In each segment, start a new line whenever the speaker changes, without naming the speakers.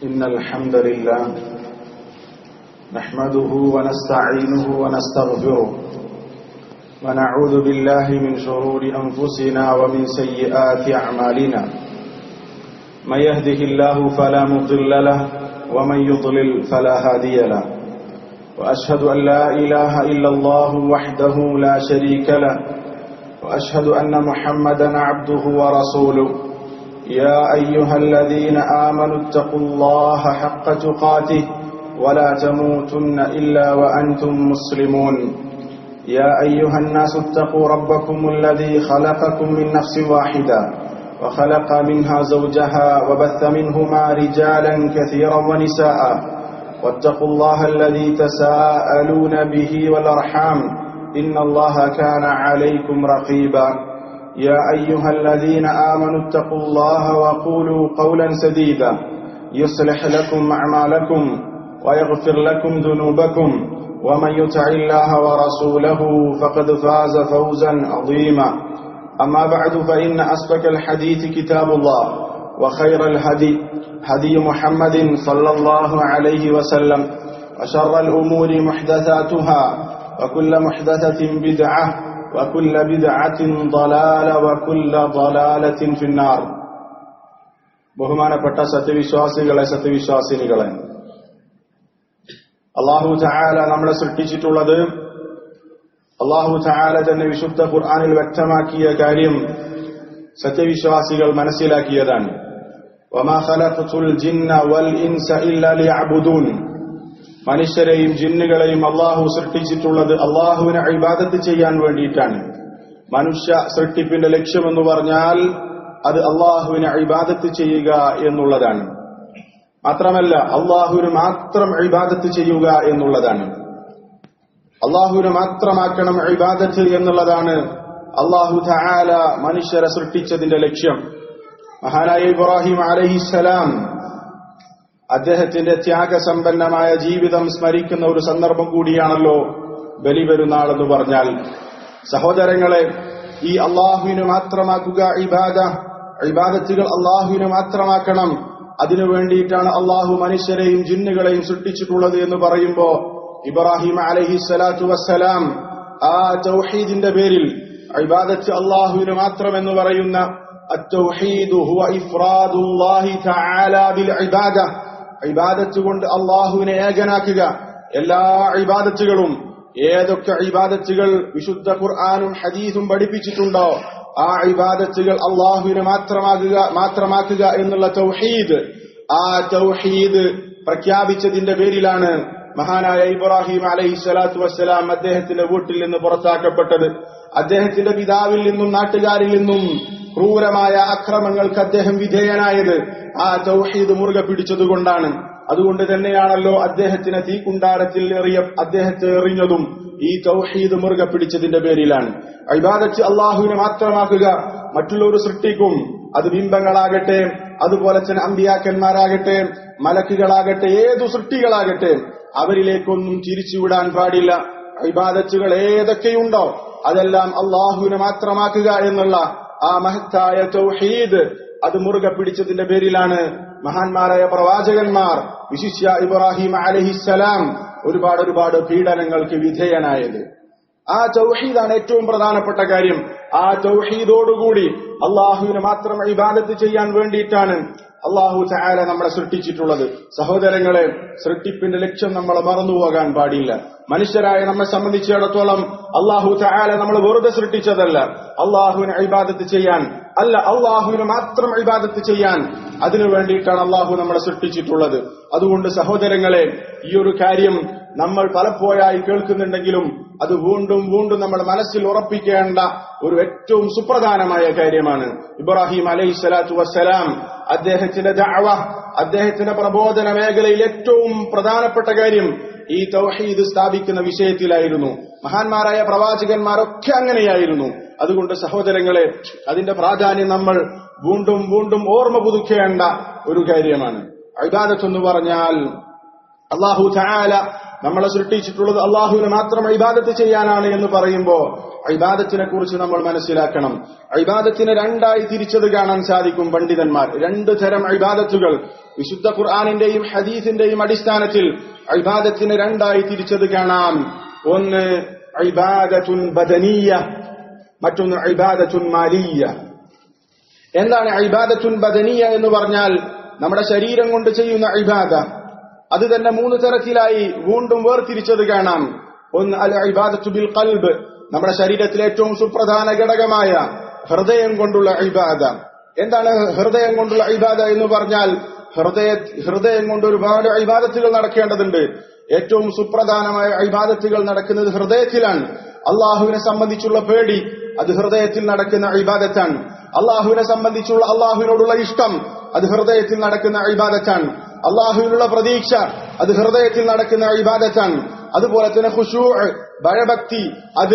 إن الحمد لله نحمده ونستعينه ونستغفره ونعوذ بالله من شرور أنفسنا ومن سيئات أعمالنا من يهده الله فلا مضل له ومن يضلل فلا هادي له وأشهد أن لا إله إلا الله وحده لا شريك له وأشهد أن محمدا عبده ورسوله يا أيها الذين آمنوا اتقوا الله حق تقاته ولا تموتن إلا وأنتم مسلمون يا أيها الناس اتقوا ربكم الذي خلقكم من نفس واحدة وخلق منها زوجها وبث منهما رجالا كثيرا ونساء واتقوا الله الذي تساءلون به والأرحام إن الله كان عليكم رقيبا يا أيها الذين آمنوا اتقوا الله وقولوا قولا سديدا يصلح لكم أعمالكم ويغفر لكم ذنوبكم ومن يطع الله ورسوله فقد فاز فوزا عظيما أما بعد فإن أصدق الحديث كتاب الله وخير الهدي هدي محمد صلى الله عليه وسلم وشر الأمور محدثاتها وكل محدثة بدعة وكل بدعة ضلالة وكل ضلالة في النار ബഹുമാനപ്പെട്ട സത്യവിശ്വാസികളെ സത്യവിശ്വാസിനികളെ അള്ളാഹു ചായാല നമ്മളെ സൃഷ്ടിച്ചിട്ടുള്ളത് അള്ളാഹു ചായാല തന്നെ വിശുദ്ധ ഖുർആാനിൽ വ്യക്തമാക്കിയ കാര്യം സത്യവിശ്വാസികൾ മനസ്സിലാക്കിയതാണ് മനുഷ്യരെയും ജിന്നുകളെയും അള്ളാഹു സൃഷ്ടിച്ചിട്ടുള്ളത് അള്ളാഹുവിനെ അഴിബാദത്ത് ചെയ്യാൻ വേണ്ടിയിട്ടാണ് മനുഷ്യ സൃഷ്ടിപ്പിന്റെ ലക്ഷ്യമെന്ന് പറഞ്ഞാൽ അത് അള്ളാഹുവിനെ അഴിബാദത്ത് ചെയ്യുക എന്നുള്ളതാണ് മാത്രമല്ല അള്ളാഹുവിന് മാത്രം അഴിബാദത്ത് ചെയ്യുക എന്നുള്ളതാണ് അള്ളാഹുവിനെ മാത്രമാക്കണം അഴിബാദത്ത് എന്നുള്ളതാണ് അള്ളാഹു ധാല മനുഷ്യരെ സൃഷ്ടിച്ചതിന്റെ ലക്ഷ്യം മഹാനായ ഇബ്രാഹിം അലഹിസലാം അദ്ദേഹത്തിന്റെ ത്യാഗസമ്പന്നമായ ജീവിതം സ്മരിക്കുന്ന ഒരു സന്ദർഭം കൂടിയാണല്ലോ ബലിപെരുന്നാൾ എന്ന് പറഞ്ഞാൽ സഹോദരങ്ങളെ ഈ അള്ളാഹുവിന് മാത്രമാക്കുക ഇബാദ ഇബാദത്തുകൾ അള്ളാഹുവിന് മാത്രമാക്കണം അതിനു വേണ്ടിയിട്ടാണ് അള്ളാഹു മനുഷ്യരെയും ജിന്നുകളെയും സൃഷ്ടിച്ചിട്ടുള്ളത് എന്ന് പറയുമ്പോ ഇബ്രാഹിം അലഹി സ്വലാത്തു വസ്സലാം ആ തൗഹീദിന്റെ പേരിൽ ഇബാദത്ത് അള്ളാഹുവിന് മാത്രമെന്ന് പറയുന്ന التوحيد هو إفراد الله تعالى بالعبادة ഇബാദത്ത് കൊണ്ട് അള്ളാഹുവിനെ ഏകനാക്കുക എല്ലാ ഇബാദത്തുകളും ഏതൊക്കെ ഇബാദത്തുകൾ വിശുദ്ധ ഖുർആാനും ഹദീസും പഠിപ്പിച്ചിട്ടുണ്ടോ ആ ഇബാദത്തുകൾ അള്ളാഹുവിനെ മാത്രമാകുക മാത്രമാക്കുക എന്നുള്ള തൗഹീദ് ആ തൗഹീദ് പ്രഖ്യാപിച്ചതിന്റെ പേരിലാണ് മഹാനായ ഇബ്രാഹിം അലൈഹി സ്വലാത്തു വസ്സലാം അദ്ദേഹത്തിന്റെ വീട്ടിൽ നിന്ന് പുറത്താക്കപ്പെട്ടത് അദ്ദേഹത്തിന്റെ പിതാവിൽ നിന്നും നാട്ടുകാരിൽ നിന്നും ക്രൂരമായ അക്രമങ്ങൾക്ക് അദ്ദേഹം വിധേയനായത് ആ തൗഹീദ് മുറുകെ പിടിച്ചതുകൊണ്ടാണ് അതുകൊണ്ട് തന്നെയാണല്ലോ അദ്ദേഹത്തിന് തീക്കുണ്ടാരത്തിൽ എറിയ അദ്ദേഹത്തെ എറിഞ്ഞതും ഈ തൗഹീദ് മുറുകെ പിടിച്ചതിന്റെ പേരിലാണ് അഭിബാദത്ത് അള്ളാഹുവിനെ മാത്രമാക്കുക മറ്റുള്ളവർ സൃഷ്ടിക്കും അത് ബിംബങ്ങളാകട്ടെ അതുപോലെ തന്നെ അമ്പിയാക്കന്മാരാകട്ടെ മലക്കുകളാകട്ടെ ഏതു സൃഷ്ടികളാകട്ടെ അവരിലേക്കൊന്നും തിരിച്ചുവിടാൻ പാടില്ല ഇബാദത്തുകൾ ഏതൊക്കെയുണ്ടോ അതെല്ലാം അള്ളാഹുവിനെ മാത്രമാക്കുക എന്നുള്ള ആ മഹത്തായ തൗഹീദ് അത് മുറുകെ പിടിച്ചതിന്റെ പേരിലാണ് മഹാന്മാരായ പ്രവാചകന്മാർ വിശിഷ്യ ഇബ്രാഹിം അലഹിസലാം ഒരുപാട് ഒരുപാട് പീഡനങ്ങൾക്ക് വിധേയനായത് ആ തൗഹീദാണ് ഏറ്റവും പ്രധാനപ്പെട്ട കാര്യം ആ തൗഹീദോടുകൂടി അള്ളാഹുവിന് മാത്രം ഇബാദത്ത് ചെയ്യാൻ വേണ്ടിയിട്ടാണ് അള്ളാഹു ചായാല നമ്മളെ സൃഷ്ടിച്ചിട്ടുള്ളത് സഹോദരങ്ങളെ സൃഷ്ടിപ്പിന്റെ ലക്ഷ്യം നമ്മൾ മറന്നുപോകാൻ പാടില്ല മനുഷ്യരായ നമ്മെ സംബന്ധിച്ചിടത്തോളം അള്ളാഹു ചായാല നമ്മൾ വെറുതെ സൃഷ്ടിച്ചതല്ല അള്ളാഹുവിന് ഇബാദത്ത് ചെയ്യാൻ അല്ല അള്ളാഹുവിന് മാത്രം ഇബാദത്ത് ചെയ്യാൻ അതിനു വേണ്ടിയിട്ടാണ് അള്ളാഹു നമ്മളെ സൃഷ്ടിച്ചിട്ടുള്ളത് അതുകൊണ്ട് സഹോദരങ്ങളെ ഈ ഒരു കാര്യം നമ്മൾ പലപ്പോഴായി കേൾക്കുന്നുണ്ടെങ്കിലും അത് വീണ്ടും വീണ്ടും നമ്മുടെ മനസ്സിൽ ഉറപ്പിക്കേണ്ട ഒരു ഏറ്റവും സുപ്രധാനമായ കാര്യമാണ് ഇബ്രാഹിം അലൈഹി സ്വലാത്തു വസ്സലാം അദ്ദേഹത്തിന്റെ ദഅവ അദ്ദേഹത്തിന്റെ പ്രബോധന മേഖലയിൽ ഏറ്റവും പ്രധാനപ്പെട്ട കാര്യം ഈ തൗഹീദ് സ്ഥാപിക്കുന്ന വിഷയത്തിലായിരുന്നു മഹാന്മാരായ പ്രവാചകന്മാരൊക്കെ അങ്ങനെയായിരുന്നു അതുകൊണ്ട് സഹോദരങ്ങളെ അതിന്റെ പ്രാധാന്യം നമ്മൾ വീണ്ടും വീണ്ടും ഓർമ്മ പുതുക്കേണ്ട ഒരു കാര്യമാണ് ഇബാദത്ത് എന്ന് പറഞ്ഞാൽ അള്ളാഹു ചായാല നമ്മളെ സൃഷ്ടിച്ചിട്ടുള്ളത് അള്ളാഹുവിനെ മാത്രം ഇബാദത്ത് ചെയ്യാനാണ് എന്ന് പറയുമ്പോൾ ഇബാദത്തിനെ കുറിച്ച് നമ്മൾ മനസ്സിലാക്കണം ഇബാദത്തിനെ രണ്ടായി തിരിച്ചത് കാണാൻ സാധിക്കും പണ്ഡിതന്മാർ രണ്ട് തരം ഇബാദത്തുകൾ വിശുദ്ധ ഖുർആാനിന്റെയും ഹദീസിന്റെയും അടിസ്ഥാനത്തിൽ ഇബാദത്തിനെ രണ്ടായി തിരിച്ചത് കാണാം ഒന്ന് ഇബാദത്തുൻ ബദനീയ മറ്റൊന്ന് ഇബാദത്തുൻ മാലിയ എന്താണ് ഇബാദത്തുൻ ബദനീയ എന്ന് പറഞ്ഞാൽ നമ്മുടെ ശരീരം കൊണ്ട് ചെയ്യുന്ന ഇബാദ അത് തന്നെ മൂന്ന് തരത്തിലായി വീണ്ടും വേർതിരിച്ചത് കാണാം ഒന്ന് അൽ ഇബാദത്തു ബിൽ ഖൽബ് നമ്മുടെ ശരീരത്തിലെ ഏറ്റവും സുപ്രധാന ഘടകമായ ഹൃദയം കൊണ്ടുള്ള ഇബാദ എന്താണ് ഹൃദയം കൊണ്ടുള്ള ഇബാദ എന്ന് പറഞ്ഞാൽ ഹൃദയ ഹൃദയം കൊണ്ട് ഒരുപാട് ഇബാദത്തുകൾ നടക്കേണ്ടതുണ്ട് ഏറ്റവും സുപ്രധാനമായ ഇബാദത്തുകൾ നടക്കുന്നത് ഹൃദയത്തിലാണ് അള്ളാഹുവിനെ സംബന്ധിച്ചുള്ള പേടി അത് ഹൃദയത്തിൽ നടക്കുന്ന ഇബാദത്താണ് അള്ളാഹുവിനെ സംബന്ധിച്ചുള്ള അള്ളാഹുവിനോടുള്ള ഇഷ്ടം അത് ഹൃദയത്തിൽ നടക്കുന്ന ഇബാദത്താണ് അള്ളാഹുവിനുള്ള പ്രതീക്ഷ അത് ഹൃദയത്തിൽ നടക്കുന്ന ഇബാദത്താണ് അതുപോലെ തന്നെ ഖുശൂ ഭയഭക്തി അത്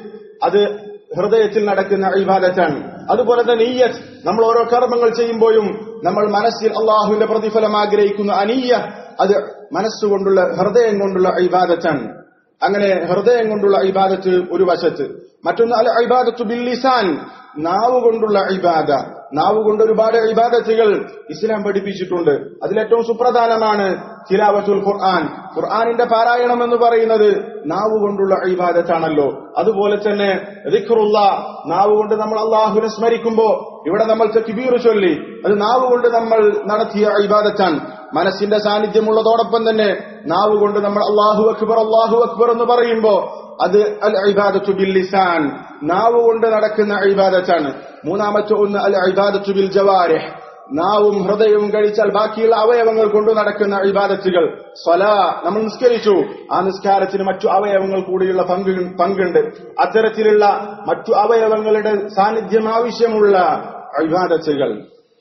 അത് ഹൃദയത്തിൽ നടക്കുന്ന ഇബാദത്താണ് അതുപോലെ തന്നെ നീയത്ത് നമ്മൾ ഓരോ കർമ്മങ്ങൾ ചെയ്യുമ്പോഴും നമ്മൾ മനസ്സിൽ അള്ളാഹുവിന്റെ പ്രതിഫലം ആഗ്രഹിക്കുന്ന അനീയ അത് മനസ്സുകൊണ്ടുള്ള ഹൃദയം കൊണ്ടുള്ള ഇബാദത്താണ് അങ്ങനെ ഹൃദയം കൊണ്ടുള്ള ഇബാദത്ത് ഒരു വശത്ത് മറ്റൊന്ന് അൽ ഇബാദത്തു ബിൽ ലിസാൻ നാവ് കൊണ്ടുള്ള ഇബാദ നാവ് കൊണ്ട് ഒരുപാട് ഇബാദത്തുകൾ ഇസ്ലാം പഠിപ്പിച്ചിട്ടുണ്ട് അതിലേറ്റവും സുപ്രധാനമാണ് തിലാവത്തുൽ ഖുർആൻ ഖുർആാനിന്റെ പാരായണം എന്ന് പറയുന്നത് നാവ് കൊണ്ടുള്ള ഇബാദത്താണല്ലോ അതുപോലെ തന്നെ ദിഖറുള്ള നാവ് കൊണ്ട് നമ്മൾ അള്ളാഹുവിനെ സ്മരിക്കുമ്പോ ഇവിടെ നമ്മൾ തെക്കിബീർ ചൊല്ലി അത് നാവ് കൊണ്ട് നമ്മൾ നടത്തിയ ഇബാദത്താണ് മനസ്സിന്റെ സാന്നിധ്യമുള്ളതോടൊപ്പം തന്നെ നാവ് കൊണ്ട് നമ്മൾ അള്ളാഹു അക്ബർ അള്ളാഹു അക്ബർ എന്ന് പറയുമ്പോ അത് അൽ ഇബാദത്തു ബിൽ ലിസാൻ നാവ് കൊണ്ട് നടക്കുന്ന ഇബാദത്താണ് മൂന്നാമത്തെ ഒന്ന് അൽ ഇബാദത്തു ബിൽ ജവാരിഹ് നാവും ഹൃദയവും കഴിച്ചാൽ ബാക്കിയുള്ള അവയവങ്ങൾ കൊണ്ട് നടക്കുന്ന ഇബാദത്തുകൾ സ്വലാ നമ്മൾ നിസ്കരിച്ചു ആ നിസ്കാരത്തിന് മറ്റു അവയവങ്ങൾ കൂടിയുള്ള പങ്ക് പങ്കുണ്ട് അത്തരത്തിലുള്ള മറ്റു അവയവങ്ങളുടെ സാന്നിധ്യം ആവശ്യമുള്ള ഇബാദത്തുകൾ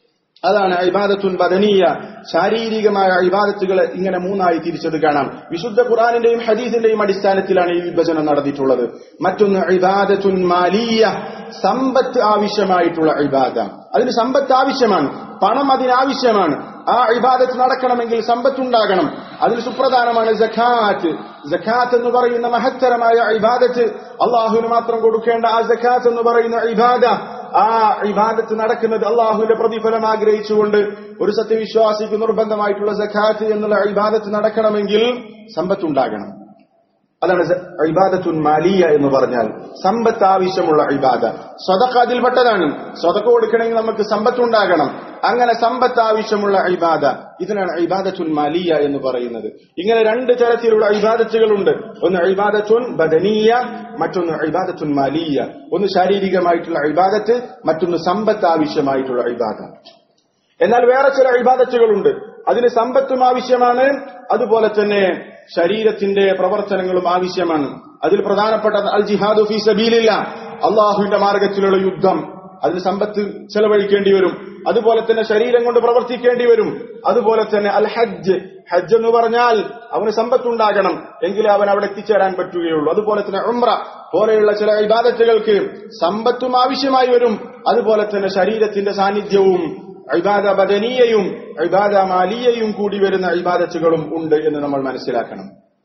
അതാണ് ഇബാദത്തുൻ ബദനീയ ശാരീരികമായ ഇബാദത്തുകളെ ഇങ്ങനെ മൂന്നായി തിരിച്ചത് കാണാം വിശുദ്ധ ഖുറാനിന്റെയും ഹദീസിന്റെയും അടിസ്ഥാനത്തിലാണ് ഈ വിഭജനം നടന്നിട്ടുള്ളത് മറ്റൊന്ന് ഇബാദത്തുൻ മാലിയ സമ്പത്ത് ആവശ്യമായിട്ടുള്ള ഇബാദ അതിന് സമ്പത്ത് ആവശ്യമാണ് പണം അതിനാവശ്യമാണ് ആ ഇബാദത്ത് നടക്കണമെങ്കിൽ സമ്പത്തുണ്ടാകണം അതിൽ സുപ്രധാനമാണ് ജഖാത്ത് ജഖാത്ത് എന്ന് പറയുന്ന മഹത്തരമായ ഇബാദത്ത് അള്ളാഹുവിന് മാത്രം കൊടുക്കേണ്ട ആ ജഖാത്ത് എന്ന് പറയുന്ന ഇബാദ ആ ഇബാദത്ത് നടക്കുന്നത് അള്ളാഹുവിന്റെ പ്രതിഫലം ആഗ്രഹിച്ചുകൊണ്ട് ഒരു സത്യവിശ്വാസിക്ക് നിർബന്ധമായിട്ടുള്ള സഖാത്ത് എന്നുള്ള ഇബാദത്ത് നടക്കണമെങ്കിൽ സമ്പത്തുണ്ടാകണം അതാണ് ഇബാദത്തുൻ മാലിയ എന്ന് പറഞ്ഞാൽ സമ്പത്ത് ആവശ്യമുള്ള ഇബാദ സ്വതക്ക അതിൽപ്പെട്ടതാണ് സ്വതക്ക കൊടുക്കണമെങ്കിൽ നമുക്ക് സമ്പത്തുണ്ടാകണം അങ്ങനെ സമ്പത്ത് ആവശ്യമുള്ള ഇബാദ ഇതിനാണ് ഇബാദത്തുൻ മാലിയ എന്ന് പറയുന്നത് ഇങ്ങനെ രണ്ട് തരത്തിലുള്ള ഇബാദത്തുകളുണ്ട് ഒന്ന് ഇബാദത്തുൻ ബദനീയ മറ്റൊന്ന് ഇബാദത്തുൻ മാലിയ ഒന്ന് ശാരീരികമായിട്ടുള്ള ഇബാദത്ത് മറ്റൊന്ന് സമ്പത്ത് ആവശ്യമായിട്ടുള്ള ഇബാദ എന്നാൽ വേറെ ചില ഇബാദത്തുകളുണ്ട് അതിന് സമ്പത്തും ആവശ്യമാണ് അതുപോലെ തന്നെ ശരീരത്തിന്റെ പ്രവർത്തനങ്ങളും ആവശ്യമാണ് അതിൽ പ്രധാനപ്പെട്ട അൽ ജിഹാദു ഫി സബീലില്ല അള്ളാഹുവിന്റെ മാർഗത്തിലുള്ള യുദ്ധം അതിന് സമ്പത്ത് ചെലവഴിക്കേണ്ടി വരും അതുപോലെ തന്നെ ശരീരം കൊണ്ട് പ്രവർത്തിക്കേണ്ടി വരും അതുപോലെ തന്നെ അൽ ഹജ്ജ് ഹജ്ജ് എന്ന് പറഞ്ഞാൽ അവന് സമ്പത്തുണ്ടാകണം എങ്കിലേ അവൻ അവിടെ എത്തിച്ചേരാൻ പറ്റുകയുള്ളൂ അതുപോലെ തന്നെ ഉംറ പോലെയുള്ള ചില ഇബാദത്തുകൾക്ക് സമ്പത്തും ആവശ്യമായി വരും അതുപോലെ തന്നെ ശരീരത്തിന്റെ സാന്നിധ്യവും ഇബാദ ബദനീയയും ഇബാദ മാലിയയും കൂടി വരുന്ന ഇബാദത്തുകളും ഉണ്ട് എന്ന് നമ്മൾ മനസ്സിലാക്കണം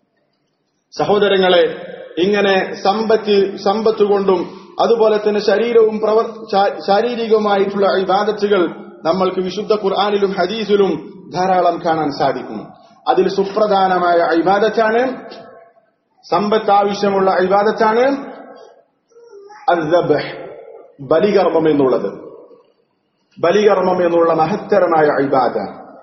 സഹോദരങ്ങളെ ഇങ്ങനെ സമ്പത്ത് സമ്പത്ത് കൊണ്ടും അതുപോലെ തന്നെ ശരീരവും പ്രവർ ശാരീരികവുമായിട്ടുള്ള ഇബാദത്തുകൾ നമ്മൾക്ക് വിശുദ്ധ ഖുർആാനിലും ഹദീസിലും ധാരാളം കാണാൻ സാധിക്കും അതിൽ സുപ്രധാനമായ ഇബാദത്താണ് സമ്പത്ത് ആവശ്യമുള്ള ഇബാദത്താണ് ബലികർമ്മം എന്നുള്ളത് ബലികർമ്മം എന്നുള്ള മഹത്തരമായ ഇബാദ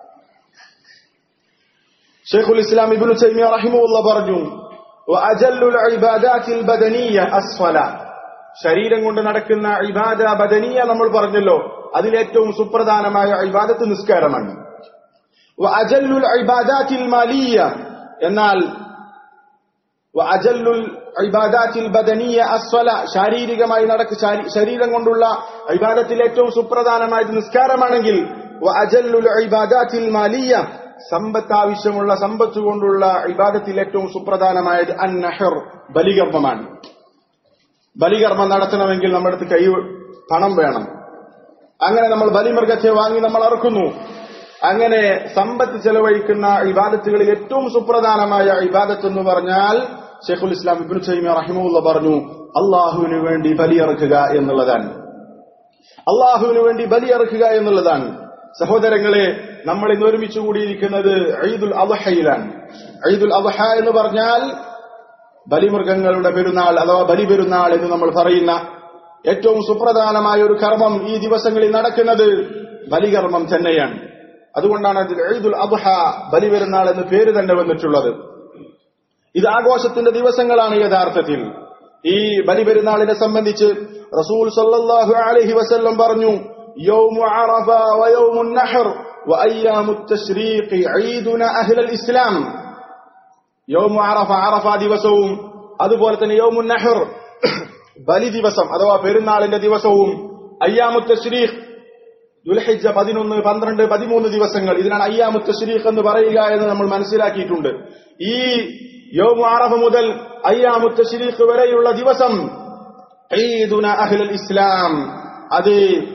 ഷെയ്ഖുൽ ഇസ്ലാം ഇബ്നു തൈമിയ റഹിമുള്ള പറഞ്ഞു വഅജല്ലുൽ ഇബാദാത്തിൽ ബദനിയ അസ്ഫല ശരീരം കൊണ്ട് നടക്കുന്ന ഇബാദ ബദനിയ നമ്മൾ പറഞ്ഞല്ലോ അതിലേറ്റവും സുപ്രധാനമായ ഇബാദത്ത് നിസ്കാരമാണ് വഅജല്ലുൽ ഇബാദാത്തിൽ മാലിയ എന്നാൽ വഅജല്ലുൽ ഇബാദാത്തിൽ ബദനിയ അസ്വല ശാരീരികമായി നടക്ക ശരീരം കൊണ്ടുള്ള ഇബാദത്തിൽ ഏറ്റവും സുപ്രധാനമായത് നിസ്കാരമാണെങ്കിൽ വഅജല്ലുൽ ഇബാദാത്തിൽ മാലിയ സമ്പത്ത് ആവശ്യമുള്ള സമ്പത്ത് കൊണ്ടുള്ള ഇബാദത്തിൽ ഏറ്റവും സുപ്രധാനമായത് അന്നഹർ ബലികർമ്മമാണ് ബലികർമ്മം നടത്തണമെങ്കിൽ നമ്മുടെ അടുത്ത് കൈ പണം വേണം അങ്ങനെ നമ്മൾ ബലിമൃഗത്തെ വാങ്ങി നമ്മൾ അറക്കുന്നു അങ്ങനെ സമ്പത്ത് ചെലവഴിക്കുന്ന ഇബാദത്തുകളിൽ ഏറ്റവും സുപ്രധാനമായ ഇബാദത്ത് എന്ന് പറഞ്ഞാൽ ഷെയ്ഖുൽ ഇസ്ലാം ഇബ്നു തൈമിയ റഹിമുള്ള പറഞ്ഞു അള്ളാഹുവിന് വേണ്ടി ബലിയറക്കുക എന്നുള്ളതാണ് അള്ളാഹുവിന് വേണ്ടി ബലിയറക്കുക എന്നുള്ളതാണ് സഹോദരങ്ങളെ നമ്മൾ ഇന്ന് ഒരുമിച്ച് കൂടിയിരിക്കുന്നത് ഈദുൽ അദ്ഹയിലാണ് ഈദുൽ അദ്ഹ എന്ന് പറഞ്ഞാൽ ബലിമൃഗങ്ങളുടെ പെരുന്നാൾ അഥവാ ബലി പെരുന്നാൾ എന്ന് നമ്മൾ പറയുന്ന ഏറ്റവും സുപ്രധാനമായ ഒരു കർമ്മം ഈ ദിവസങ്ങളിൽ നടക്കുന്നത് ബലികർമ്മം തന്നെയാണ് അതുകൊണ്ടാണ് അതിൽ ഈദുൽ അദ്ഹ ബലി പെരുന്നാൾ എന്ന് പേര് തന്നെ വന്നിട്ടുള്ളത് ഇത് ആഘോഷത്തിന്റെ ദിവസങ്ങളാണ് യഥാർത്ഥത്തിൽ ഈ ബലി പെരുന്നാളിനെ സംബന്ധിച്ച് റസൂൽ സല്ലല്ലാഹു അലൈഹി വസല്ലം പറഞ്ഞു യൗമു അറഫ വയൗമു നഹർ വഅയ്യാമു തശ്രീഖ് ഈദുന അഹ്ലൽ ഇസ്ലാം യൗമു അറഫ അറഫ ദിവസവും അതുപോലെ തന്നെ യൗമു നഹർ ബലി ദിവസം അഥവാ പെരുന്നാളിന്റെ ദിവസവും അയ്യാമു തശ്രീഖ് ദുൽഹിജ്ജ പതിനൊന്ന് പന്ത്രണ്ട് പതിമൂന്ന് ദിവസങ്ങൾ ഇതിനാണ് അയ്യാമു തശ്രീഖ് എന്ന് പറയുക എന്ന് നമ്മൾ മനസ്സിലാക്കിയിട്ടുണ്ട് ഈ യോമു അറഫ മുതൽ അയ്യാമു തശ്രീഖ് വരെയുള്ള ദിവസം ഈദുന അഹ്ലൽ ഇസ്ലാം അത്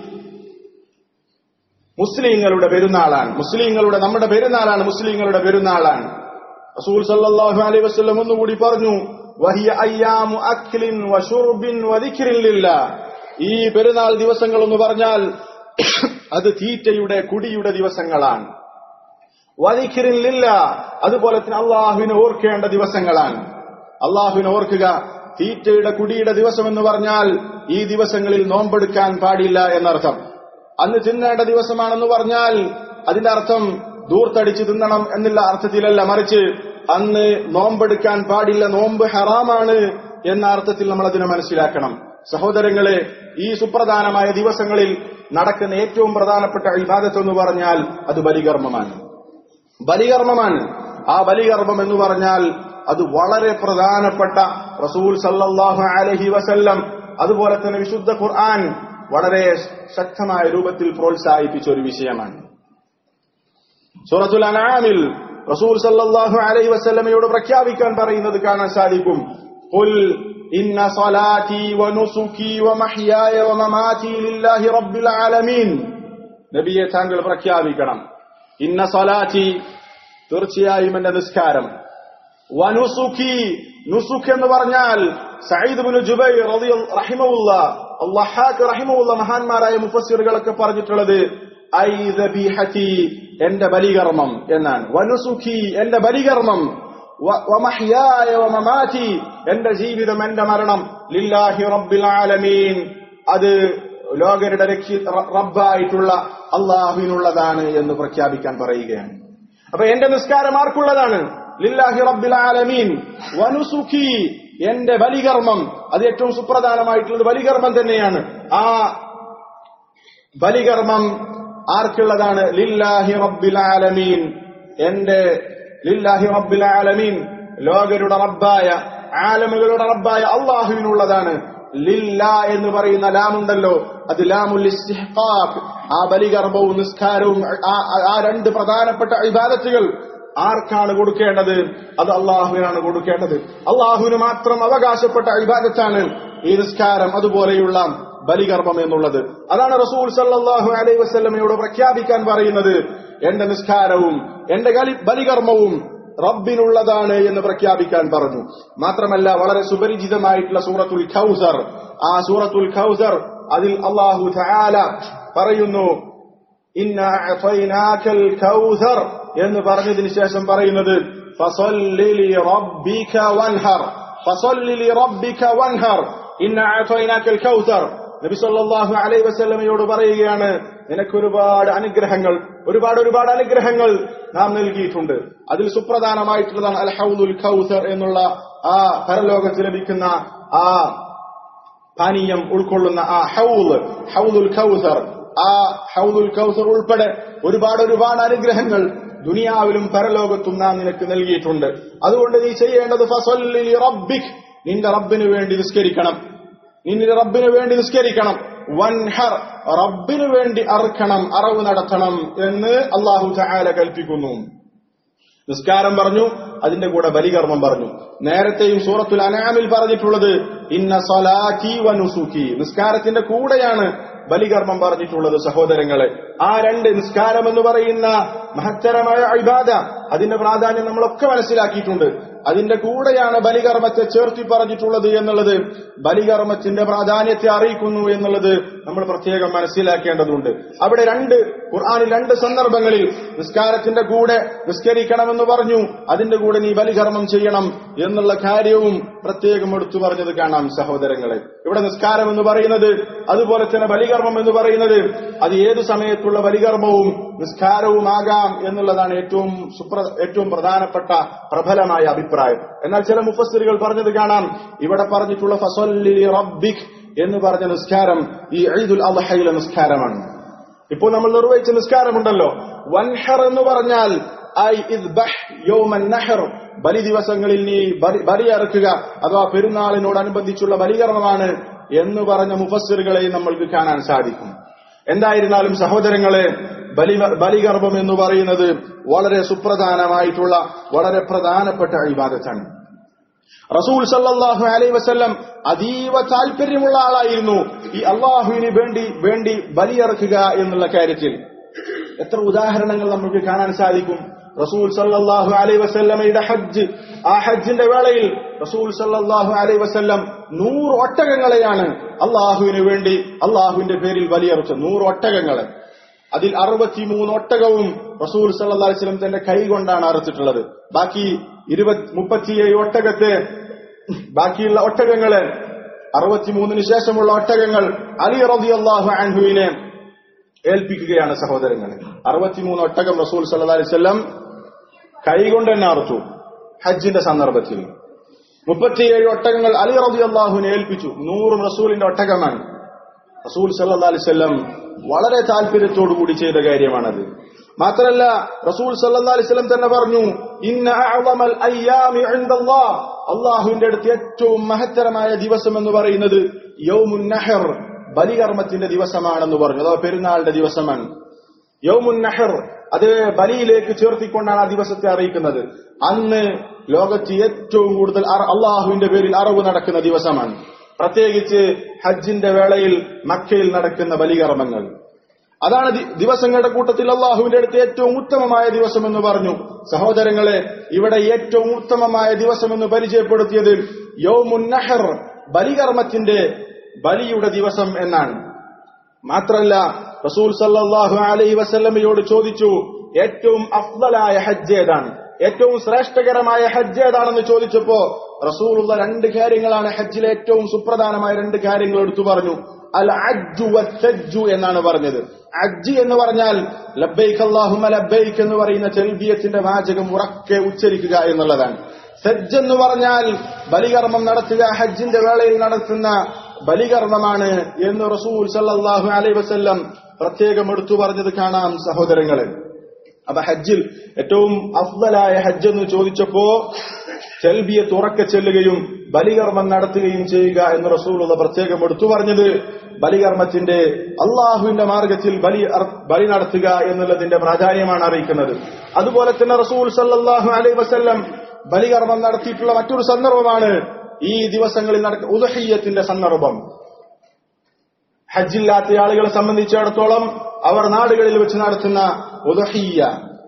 മുസ്ലിങ്ങളുടെ പെരുന്നാളാണ് മുസ്ലിങ്ങളുടെ നമ്മുടെ പെരുന്നാളാണ് മുസ്ലിങ്ങളുടെ പെരുന്നാളാണ് റസൂൽ സല്ലല്ലാഹു അലൈഹി വസല്ലം ഒന്നുകൂടി പറഞ്ഞു വഹിയ അയ്യാമു അഖ്ലിൻ വശുർബിൻ വദിക്രിൻ ലില്ലാഹ് ഈ പെരുന്നാൾ ദിവസങ്ങൾ എന്ന് പറഞ്ഞാൽ അത് തീറ്റയുടെ കുടിയുടെ ദിവസങ്ങളാണ് വദിക്രിൻ ലില്ലാഹ് അതുപോലെ തന്നെ അള്ളാഹുവിനെ ഓർക്കേണ്ട ദിവസങ്ങളാണ് അള്ളാഹുവിനെ ഓർക്കുക തീറ്റയുടെ കുടിയുടെ ദിവസം എന്ന് പറഞ്ഞാൽ ഈ ദിവസങ്ങളിൽ നോമ്പെടുക്കാൻ പാടില്ല എന്നർത്ഥം അന്ന് തിന്നേണ്ട ദിവസമാണെന്ന് പറഞ്ഞാൽ അതിന്റെ അർത്ഥം ദൂർത്തടിച്ച് തിന്നണം എന്നുള്ള അർത്ഥത്തിലല്ല മറിച്ച് അന്ന് നോമ്പെടുക്കാൻ പാടില്ല നോമ്പ് ഹറാമാണ് എന്ന അർത്ഥത്തിൽ നമ്മൾ അതിനെ മനസ്സിലാക്കണം സഹോദരങ്ങളെ ഈ സുപ്രധാനമായ ദിവസങ്ങളിൽ നടക്കുന്ന ഏറ്റവും പ്രധാനപ്പെട്ട ഇബാദത്ത് എന്ന് പറഞ്ഞാൽ അത് ബലികർമ്മമാണ് ബലികർമ്മമാണ് ആ ബലികർമ്മം എന്ന് പറഞ്ഞാൽ അത് വളരെ പ്രധാനപ്പെട്ട റസൂൽ സല്ലല്ലാഹു അലൈഹി വസല്ലം അതുപോലെ തന്നെ വിശുദ്ധ ഖുർആൻ വളരെ ശക്തമായ രൂപത്തിൽ പ്രോത്സാഹിപ്പിച്ച ഒരു വിഷയമാണ് സൂറത്തുൽ അനാമിൽ റസൂൽ സല്ലല്ലാഹു അലൈഹി വസല്ലമയോട് പ്രഖ്യാപിക്കാൻ പറയുന്നത് കാണാൻ സാധിക്കും ഖുൽ ഇന്ന സ്വലാത്തി വനുസുക്കി വമഹ്യായ വമമാതി ലില്ലാഹി റബ്ബിൽ ആലമീൻ നബിയെ താങ്കൾ പ്രഖ്യാപിക്കണം ഇന്ന സ്വലാത്തി തീർച്ചയായും എന്റെ നിസ്കാരം വനുസുഖി നുസുഖ് എന്ന് പറഞ്ഞാൽ സയ്യിദ് ബിൻ ജുബൈർ റഹിമവുള്ള അള്ളാഹാക്ക് റഹിമവുള്ള മഹാന്മാരായ മുഫസ്സിറുകളൊക്കെ പറഞ്ഞിട്ടുള്ളത് ഐ ദബീഹതി എന്റെ ബലികർമ്മം എന്നാണ് വനുസുഖി എന്റെ ബലികർമ്മം വമഹ്യായ വമമാതി എന്റെ ജീവിതം എന്റെ മരണം ലില്ലാഹി റബ്ബിൽ ആലമീൻ അത് ലോകരുടെ രക്ഷി റബ്ബായിട്ടുള്ള അള്ളാഹുവിനുള്ളതാണ് എന്ന് പ്രഖ്യാപിക്കാൻ പറയുകയാണ് അപ്പൊ എന്റെ നിസ്കാരം ആർക്കുള്ളതാണ് ലില്ലാഹി റബ്ബിൽ ആലമീൻ വനുസുഖി എന്റെ ബലികർമ്മം അത് ഏറ്റവും സുപ്രധാനമായിട്ടുള്ളത് ബലികർമ്മം തന്നെയാണ് ആ ബലികർമ്മം ആർക്കുള്ളതാണ് ലില്ലാഹി റബ്ബിൽ ആലമീൻ എന്റെ ലില്ലാഹി റബ്ബിൽ ആലമീൻ ലോകരുടെ റബ്ബായ ആലമുകളുടെ റബ്ബായ അള്ളാഹുവിനുള്ളതാണ് ലില്ല എന്ന് പറയുന്ന ലാമുണ്ടല്ലോ അത് ലാമുൽ ഇസ്തിഹ്ഖാഖ് ആ ബലികർമ്മവും നിസ്കാരവും ആ രണ്ട് പ്രധാനപ്പെട്ട ഇബാദത്തുകൾ ആർക്കാണ് കൊടുക്കേണ്ടത് അത് അള്ളാഹുവിനാണ് കൊടുക്കേണ്ടത് അള്ളാഹുവിന് മാത്രം അവകാശപ്പെട്ട ഇബാദത്താണ് ഈ നിസ്കാരം അതുപോലെയുള്ള ബലികർമ്മം എന്നുള്ളത് അതാണ് റസൂൽ സല്ലാഹു അലൈഹി വസ്ലമയോട് പ്രഖ്യാപിക്കാൻ പറയുന്നത് എന്റെ നിസ്കാരവും എന്റെ ബലികർമ്മവും റബ്ബിനുള്ളതാണ് എന്ന് പ്രഖ്യാപിക്കാൻ പറഞ്ഞു മാത്രമല്ല വളരെ സുപരിചിതമായിട്ടുള്ള സൂറത്തുൽ ഖൗസർ ആ സൂറത്തുൽ ഖൗസർ അതിൽ അള്ളാഹു തആല പറയുന്നു ഇന്ന അഅതൈനാകൽ കൗസർ എന്ന് പറഞ്ഞതിന് ശേഷം പറയുന്നത് ഫസല്ലി ലിറബ്ബിക വൻഹർ ഫസല്ലി ലിറബ്ബിക വൻഹർ ഇന്ന അഅതൈനാകൽ കൗസർ നബി സല്ലല്ലാഹു അലൈഹി വസല്ലമയോട് പറയുകയാണ് നിനക്ക് ഒരുപാട് അനുഗ്രഹങ്ങൾ ഒരുപാട് ഒരുപാട് അനുഗ്രഹങ്ങൾ നാം നൽകിയിട്ടുണ്ട് അതിൽ സുപ്രധാനമായിട്ടുള്ളതാണ് അൽ ഹൗദുൽ ഖൗസർ എന്നുള്ള ആ പരലോകത്ത് ലഭിക്കുന്ന ആ പാനീയം ഉൾക്കൊള്ളുന്ന ആ ഹൗദ് ഹൗദുൽ ഖൗസർ ആ ഹൗദുൽ കൗസർ ഉൾപ്പെടെ ഒരുപാട് ഒരുപാട് അനുഗ്രഹങ്ങൾ ദുനിയാവിലും പരലോകത്തും നാം നിനക്ക് നൽകിയിട്ടുണ്ട് അതുകൊണ്ട് നീ ചെയ്യേണ്ടത് ഫസല്ലി റബ്ബിക് നിന്റെ റബ്ബിന് വേണ്ടി നിസ്കരിക്കണം നിന്റെ റബ്ബിന് വേണ്ടി നിസ്കരിക്കണം വൻഹർ റബ്ബിന് വേണ്ടി അറുക്കണം അറവ് നടത്തണം എന്ന് അള്ളാഹു ചായാല കൽപ്പിക്കുന്നു നിസ്കാരം പറഞ്ഞു അതിന്റെ കൂടെ ബലികർമ്മം പറഞ്ഞു നേരത്തെയും സൂറത്തുൽ അനാമിൽ പറഞ്ഞിട്ടുള്ളത് ഇന്ന സലാറ്റി വനുസുഖി നിസ്കാരത്തിന്റെ കൂടെയാണ് ബലികർമ്മം പറഞ്ഞിട്ടുള്ളത് സഹോദരങ്ങളെ ആ രണ്ട് നിസ്കാരം എന്ന് പറയുന്ന മഹത്തരമായ ഇബാദ അതിന്റെ പ്രാധാന്യം നമ്മളൊക്കെ മനസ്സിലാക്കിയിട്ടുണ്ട് അതിന്റെ കൂടെയാണ് ബലികർമ്മത്തെ ചേർത്തി പറഞ്ഞിട്ടുള്ളത് എന്നുള്ളത് ബലികർമ്മത്തിന്റെ പ്രാധാന്യത്തെ അറിയിക്കുന്നു എന്നുള്ളത് നമ്മൾ പ്രത്യേകം മനസ്സിലാക്കേണ്ടതുണ്ട് അവിടെ രണ്ട് ഖുർആാനിൽ രണ്ട് സന്ദർഭങ്ങളിൽ നിസ്കാരത്തിന്റെ കൂടെ നിസ്കരിക്കണമെന്ന് പറഞ്ഞു അതിന്റെ കൂടെ നീ ബലികർമ്മം ചെയ്യണം എന്നുള്ള കാര്യവും പ്രത്യേകം എടുത്തു പറഞ്ഞത് കാണാം സഹോദരങ്ങളെ ഇവിടെ നിസ്കാരം എന്ന് പറയുന്നത് അതുപോലെ തന്നെ ബലികർമ്മം എന്ന് പറയുന്നത് അത് ഏതു സമയത്തുള്ള ബലികർമ്മവും നിസ്കാരവുമാകാം എന്നുള്ളതാണ് ഏറ്റവും സുപ്ര ഏറ്റവും പ്രധാനപ്പെട്ട പ്രബലമായ അഭിപ്രായം എന്നാൽ ചില മുഫസ്സിറുകൾ പറഞ്ഞത് കാണാം ഇവിടെ പറഞ്ഞിട്ടുള്ള ഫസല്ലി റബ്ബിക് എന്ന് പറഞ്ഞ നിസ്കാരം ഈ ഈദുൽ അദ്ഹയിലെ നിസ്കാരമാണ് ഇപ്പോൾ നമ്മൾ നിർവഹിച്ച നിസ്കാരമുണ്ടല്ലോ വൻഹർ എന്ന് പറഞ്ഞാൽ ഐ ഇദ്ബഹ് യൗമൻ നഹർ ബലി ദിവസങ്ങളിൽ നീ ബലി- ബലിയറുക്കുക അഥവാ പെരുന്നാളിനോടനുബന്ധിച്ചുള്ള ബലികർമ്മമാണ് എന്ന് പറഞ്ഞ മുഫസ്സിറുകളെ നമ്മൾക്ക് കാണാൻ സാധിക്കും എന്തായിരുന്നാലും സഹോദരങ്ങളെ ബലി ബലികർമ്മം എന്ന് പറയുന്നത് വളരെ സുപ്രധാനമായിട്ടുള്ള വളരെ പ്രധാനപ്പെട്ട ഇബാദത്താണ് റസൂൽ സല്ലല്ലാഹു അലൈഹി വസല്ലം അതീവ താല്പര്യമുള്ള ആളായിരുന്നു ഈ അള്ളാഹുവിന് വേണ്ടി വേണ്ടി ബലിയിറക്കുക എന്നുള്ള കാര്യത്തിൽ എത്ര ഉദാഹരണങ്ങൾ നമുക്ക് കാണാൻ സാധിക്കും റസൂൽ സല്ലല്ലാഹു അലൈഹി വസല്ലമയുടെ ഹജ്ജ് ആ ഹജ്ജിന്റെ വേളയിൽ റസൂൽ സല്ലല്ലാഹു അലൈഹി വസല്ലം നൂറ് ഒട്ടകങ്ങളെയാണ് അള്ളാഹുവിന് വേണ്ടി അള്ളാഹുവിന്റെ പേരിൽ ബലിയറുച്ചത് നൂറ് ഒട്ടകങ്ങളെ അതിൽ അറുപത്തിമൂന്ന് ഒട്ടകവും റസൂൽ സല്ലല്ലാഹു അലൈഹി വസല്ലം തന്റെ കൈ കൊണ്ടാണ് അറുത്തിട്ടുള്ളത് ബാക്കി ഇരുപത്തി മുപ്പത്തിയേഴ് ഒട്ടകത്തെ ബാക്കിയുള്ള ഒട്ടകങ്ങള് അറുപത്തിമൂന്നിന് ശേഷമുള്ള ഒട്ടകങ്ങൾ അലി റളിയല്ലാഹു അൻഹുവിനെ ഏൽപ്പിക്കുകയാണ് സഹോദരങ്ങളെ അറുപത്തിമൂന്ന് ഒട്ടകം റസൂൽ സല്ലല്ലാഹു അലൈഹി വസല്ലം കൈകൊണ്ട് തന്നെ അറുത്തു ഹജ്ജിന്റെ സന്ദർഭത്തിൽ മുപ്പത്തിയേഴ് ഒട്ടകങ്ങൾ അലി റളിയല്ലാഹുവിനെ ഏൽപ്പിച്ചു നൂറ് റസൂലിന്റെ ഒട്ടകമാണ് റസൂൽ സല്ലല്ലാഹു അലൈഹി വസല്ലം വളരെ താല്പര്യത്തോടു കൂടി ചെയ്ത കാര്യമാണത് മാത്രല്ല റസൂൽ സല്ലല്ലാഹു അലൈഹി വസല്ലം തന്നെ പറഞ്ഞു ഇന്ന അഅളമൽ അയ്യാമി ഇൻദല്ലാഹ് അള്ളാഹുവിന്റെ അടുത്ത് ഏറ്റവും മഹത്തരമായ ദിവസം എന്ന് പറയുന്നത് യൗമുൻ നഹർ ബലികർമ്മത്തിന്റെ ദിവസമാണെന്ന് പറഞ്ഞു അഥവാ പെരുന്നാളിന്റെ ദിവസമാണ് യൗമുൻ നഹർ അത് ബലിയിലേക്ക് ചേർത്തിക്കൊണ്ടാണ് ആ ദിവസത്തെ അറിയിക്കുന്നത് അന്ന് ലോകത്ത് ഏറ്റവും കൂടുതൽ അറ- അള്ളാഹുവിന്റെ പേരിൽ അറിവ് നടക്കുന്ന ദിവസമാണ് പ്രത്യേകിച്ച് ഹജ്ജിന്റെ വേളയിൽ മക്കയിൽ നടക്കുന്ന ബലികർമ്മങ്ങൾ അതാണ് ദി- ദിവസങ്ങളുടെ കൂട്ടത്തിൽ അള്ളാഹുവിന്റെ അടുത്ത് ഏറ്റവും ഉത്തമമായ ദിവസം എന്ന് പറഞ്ഞു സഹോദരങ്ങളെ ഇവിടെ ഏറ്റവും ഉത്തമമായ ദിവസം എന്ന് പരിചയപ്പെടുത്തിയത് യൗമുൻ നഹർ ബലികർമ്മത്തിന്റെ ബലിയുടെ ദിവസം എന്നാണ് മാത്രല്ല റസൂൽ സല്ലല്ലാഹു അലൈഹി വസല്ലമയോട് ചോദിച്ചു ഏറ്റവും അഫ്ദലായ ഹജ്ജ് ഏതാണ് ഏറ്റവും ശ്രേഷ്ഠകരമായ ഹജ്ജ് ഏതാണെന്ന് ചോദിച്ചപ്പോ റസൂലുള്ള രണ്ട് കാര്യങ്ങളാണ് ഹജ്ജിലെ ഏറ്റവും സുപ്രധാനമായ രണ്ട് കാര്യങ്ങൾ എടുത്തു പറഞ്ഞു അൽ അജ്ജു വസ്സജ്ജു എന്നാണ് പറഞ്ഞത് അജ്ജ് എന്ന് പറഞ്ഞാൽ ലബ്ബൈക്ക് അല്ലാഹുമ്മ ലബ്ബൈക്ക് എന്ന് പറയുന്ന ചെൽബിയത്തിന്റെ വാചകം ഉറക്കെ ഉച്ചരിക്കുക എന്നുള്ളതാണ് സജ്ജ് എന്ന് പറഞ്ഞാൽ ബലികർമ്മം നടത്തുക ഹജ്ജിന്റെ വേളയിൽ നടത്തുന്ന ബലികർമ്മമാണ് എന്ന് റസൂൽ സല്ലല്ലാഹു അലൈഹി വസല്ലം പ്രത്യേകം എടുത്തു പറഞ്ഞത് കാണാം സഹോദരങ്ങളെ അപ്പൊ ഹജ്ജിൽ ഏറ്റവും അഫ്ദലായ ഹജ്ജ് എന്ന് ചോദിച്ചപ്പോ ചെൽബിയെ തുറക്കെ ചെല്ലുകയും ബലികർമ്മം നടത്തുകയും ചെയ്യുക എന്ന് റസൂലുള്ള പ്രത്യേകം എടുത്തു പറഞ്ഞത് ബലികർമ്മത്തിന്റെ അള്ളാഹുവിന്റെ മാർഗത്തിൽ ബലി അർ- ബലി നടത്തുക എന്നുള്ളതിന്റെ പ്രാധാന്യമാണ് അറിയിക്കുന്നത് അതുപോലെ തന്നെ റസൂൽ സല്ലല്ലാഹു അലൈഹി വസല്ലം ബലികർമ്മം നടത്തിയിട്ടുള്ള മറ്റൊരു സന്ദർഭമാണ് ഈ ദിവസങ്ങളിൽ നടക്കുന്ന ഉദഹീയത്തിന്റെ സന്ദർഭം ഹജ്ജില്ലാത്ത ആളുകളെ സംബന്ധിച്ചിടത്തോളം അവർ നാടുകളിൽ വെച്ച് നടത്തുന്ന ഉദഹീയ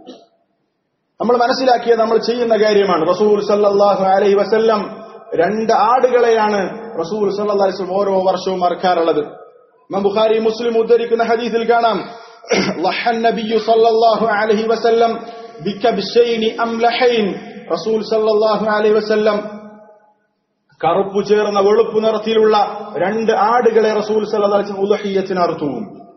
നമ്മൾ മനസ്സിലാക്കിയത് നമ്മൾ ചെയ്യുന്ന കാര്യമാണ് റസൂൽ സല്ലല്ലാഹു അലൈഹി വസല്ലം രണ്ട് ആടുകളെയാണ് റസൂൽ സല്ലല്ലാഹു അലൈഹി വസല്ലം ഓരോ വർഷവും അറക്കാറുള്ളത് ഇമാം ബുഖാരി മുസ്ലിം ഉദ്ധരിക്കുന്ന ഹദീസിൽ കാണാം ലഹൻ നബിയു സല്ലല്ലാഹു അലൈഹി വസല്ലം ബികബ്ശൈനി അംലഹൈൻ റസൂൽ സല്ലല്ലാഹു അലൈഹി വസല്ലം കറുപ്പു ചേർന്ന വെളുപ്പ് നിറത്തിലുള്ള രണ്ട് ആടുകളെ റസൂൽ സല്ലല്ലാഹു അലൈഹി വസല്ലം ഉദഹിയത്തിന് അറുത്തു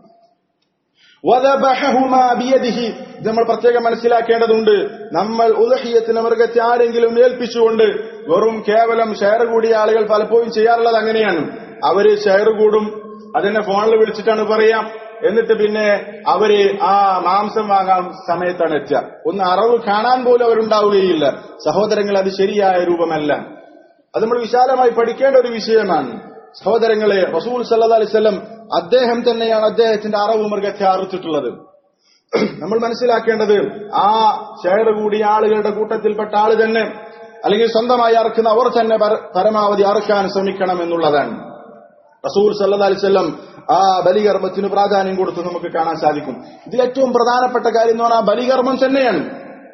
വദബഹഹുമാ ബിയദിഹി ഇത് നമ്മൾ പ്രത്യേകം മനസ്സിലാക്കേണ്ടതുണ്ട് നമ്മൾ ഉദഹിയത്തിന് മൃഗത്തെ ആരെങ്കിലും ഏൽപ്പിച്ചുകൊണ്ട് വെറും കേവലം ഷെയർ കൂടിയ ആളുകൾ പലപ്പോഴും ചെയ്യാറുള്ളത് അങ്ങനെയാണ് അവര് ഷെയർ കൂടും അതിനെ ഫോണിൽ വിളിച്ചിട്ടാണ് പറയാം എന്നിട്ട് പിന്നെ അവര് ആ മാംസം വാങ്ങാൻ സമയത്താണ് എത്തുക ഒന്ന് അറവ് കാണാൻ പോലും അവരുണ്ടാവുകയില്ല സഹോദരങ്ങൾ അത് ശരിയായ രൂപമല്ല അത് നമ്മൾ വിശാലമായി പഠിക്കേണ്ട ഒരു വിഷയമാണ് സഹോദരങ്ങളെ റസൂൽ സല്ലാ അലിസ്ലം അദ്ദേഹം തന്നെയാണ് അദ്ദേഹത്തിന്റെ അറവ് മൃഗത്തെ അറുത്തിട്ടുള്ളത് നമ്മൾ മനസ്സിലാക്കേണ്ടത് ആ ഷെയർ കൂടിയ ആളുകളുടെ കൂട്ടത്തിൽപ്പെട്ട ആള് തന്നെ അല്ലെങ്കിൽ സ്വന്തമായി അറുക്കുന്ന അവർ തന്നെ പര- പരമാവധി അറുക്കാൻ ശ്രമിക്കണം എന്നുള്ളതാണ് റസൂൽ സല്ലാ അലിസ്വല്ലം ആ ബലികർമ്മത്തിന് പ്രാധാന്യം കൊടുത്ത് നമുക്ക് കാണാൻ സാധിക്കും ഇതിൽ ഏറ്റവും പ്രധാനപ്പെട്ട കാര്യം എന്ന് പറഞ്ഞാൽ ബലികർമ്മം തന്നെയാണ്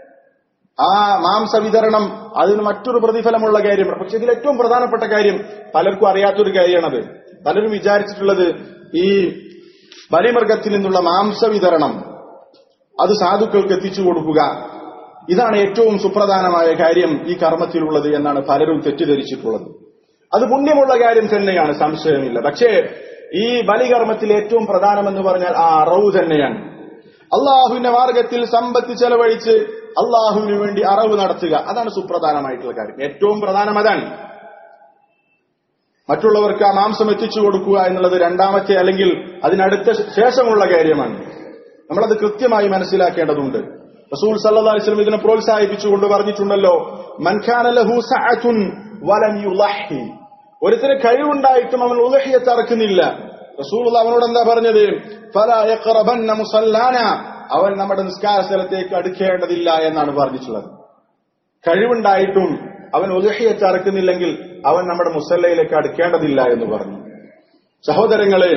ആ മാംസ വിതരണം അതിന് മറ്റൊരു പ്രതിഫലമുള്ള കാര്യമാണ് പക്ഷെ ഇതിൽ ഏറ്റവും പ്രധാനപ്പെട്ട കാര്യം പലർക്കും അറിയാത്തൊരു കാര്യമാണത് പലരും വിചാരിച്ചിട്ടുള്ളത് ഈ ബലിമൃഗത്തിൽ നിന്നുള്ള മാംസ വിതരണം അത് സാധുക്കൾക്ക് എത്തിച്ചു കൊടുക്കുക ഇതാണ് ഏറ്റവും സുപ്രധാനമായ കാര്യം ഈ കർമ്മത്തിലുള്ളത് എന്നാണ് പലരും തെറ്റിദ്ധരിച്ചിട്ടുള്ളത് അത് പുണ്യമുള്ള കാര്യം തന്നെയാണ് സംശയമില്ല പക്ഷേ ഈ ബലികർമ്മത്തിൽ ഏറ്റവും പ്രധാനമെന്ന് പറഞ്ഞാൽ ആ അറവ് തന്നെയാണ് അള്ളാഹുവിന്റെ മാർഗത്തിൽ സമ്പത്ത് ചെലവഴിച്ച് അള്ളാഹുവിന് വേണ്ടി അറവ് നടത്തുക അതാണ് സുപ്രധാനമായിട്ടുള്ള കാര്യം ഏറ്റവും പ്രധാനം അതാണ് മറ്റുള്ളവർക്ക് ആ മാംസം എത്തിച്ചു കൊടുക്കുക എന്നുള്ളത് രണ്ടാമത്തെ അല്ലെങ്കിൽ അതിനടുത്ത ശേഷമുള്ള കാര്യമാണ് നമ്മളത് കൃത്യമായി മനസ്സിലാക്കേണ്ടതുണ്ട് റസൂൽ സല്ലല്ലാഹു അലൈഹി വസല്ലം ഇതിനെ പ്രോത്സാഹിപ്പിച്ചുകൊണ്ട് പറഞ്ഞിട്ടുണ്ടല്ലോ മൻഖാന ലഹു സഅതുൻ വലം യുളഹി ഒരുത്തിന് കഴിവുണ്ടായിട്ടും അവൻ ഉലഹിയത്ത് അറക്കുന്നില്ല റസൂൽ അവനോട് എന്താ പറഞ്ഞത് ഫലാ യഖറബന്ന മുസല്ലാന അവൻ നമ്മുടെ നിസ്കാര സ്ഥലത്തേക്ക് അടുക്കേണ്ടതില്ല എന്നാണ് പറഞ്ഞിട്ടുള്ളത് കഴിവുണ്ടായിട്ടും അവൻ ഉലഹിയത്ത് അറക്കുന്നില്ലെങ്കിൽ അവൻ നമ്മുടെ മുസല്ലയിലേക്ക് അടുക്കേണ്ടതില്ല എന്ന് പറഞ്ഞു സഹോദരങ്ങളെ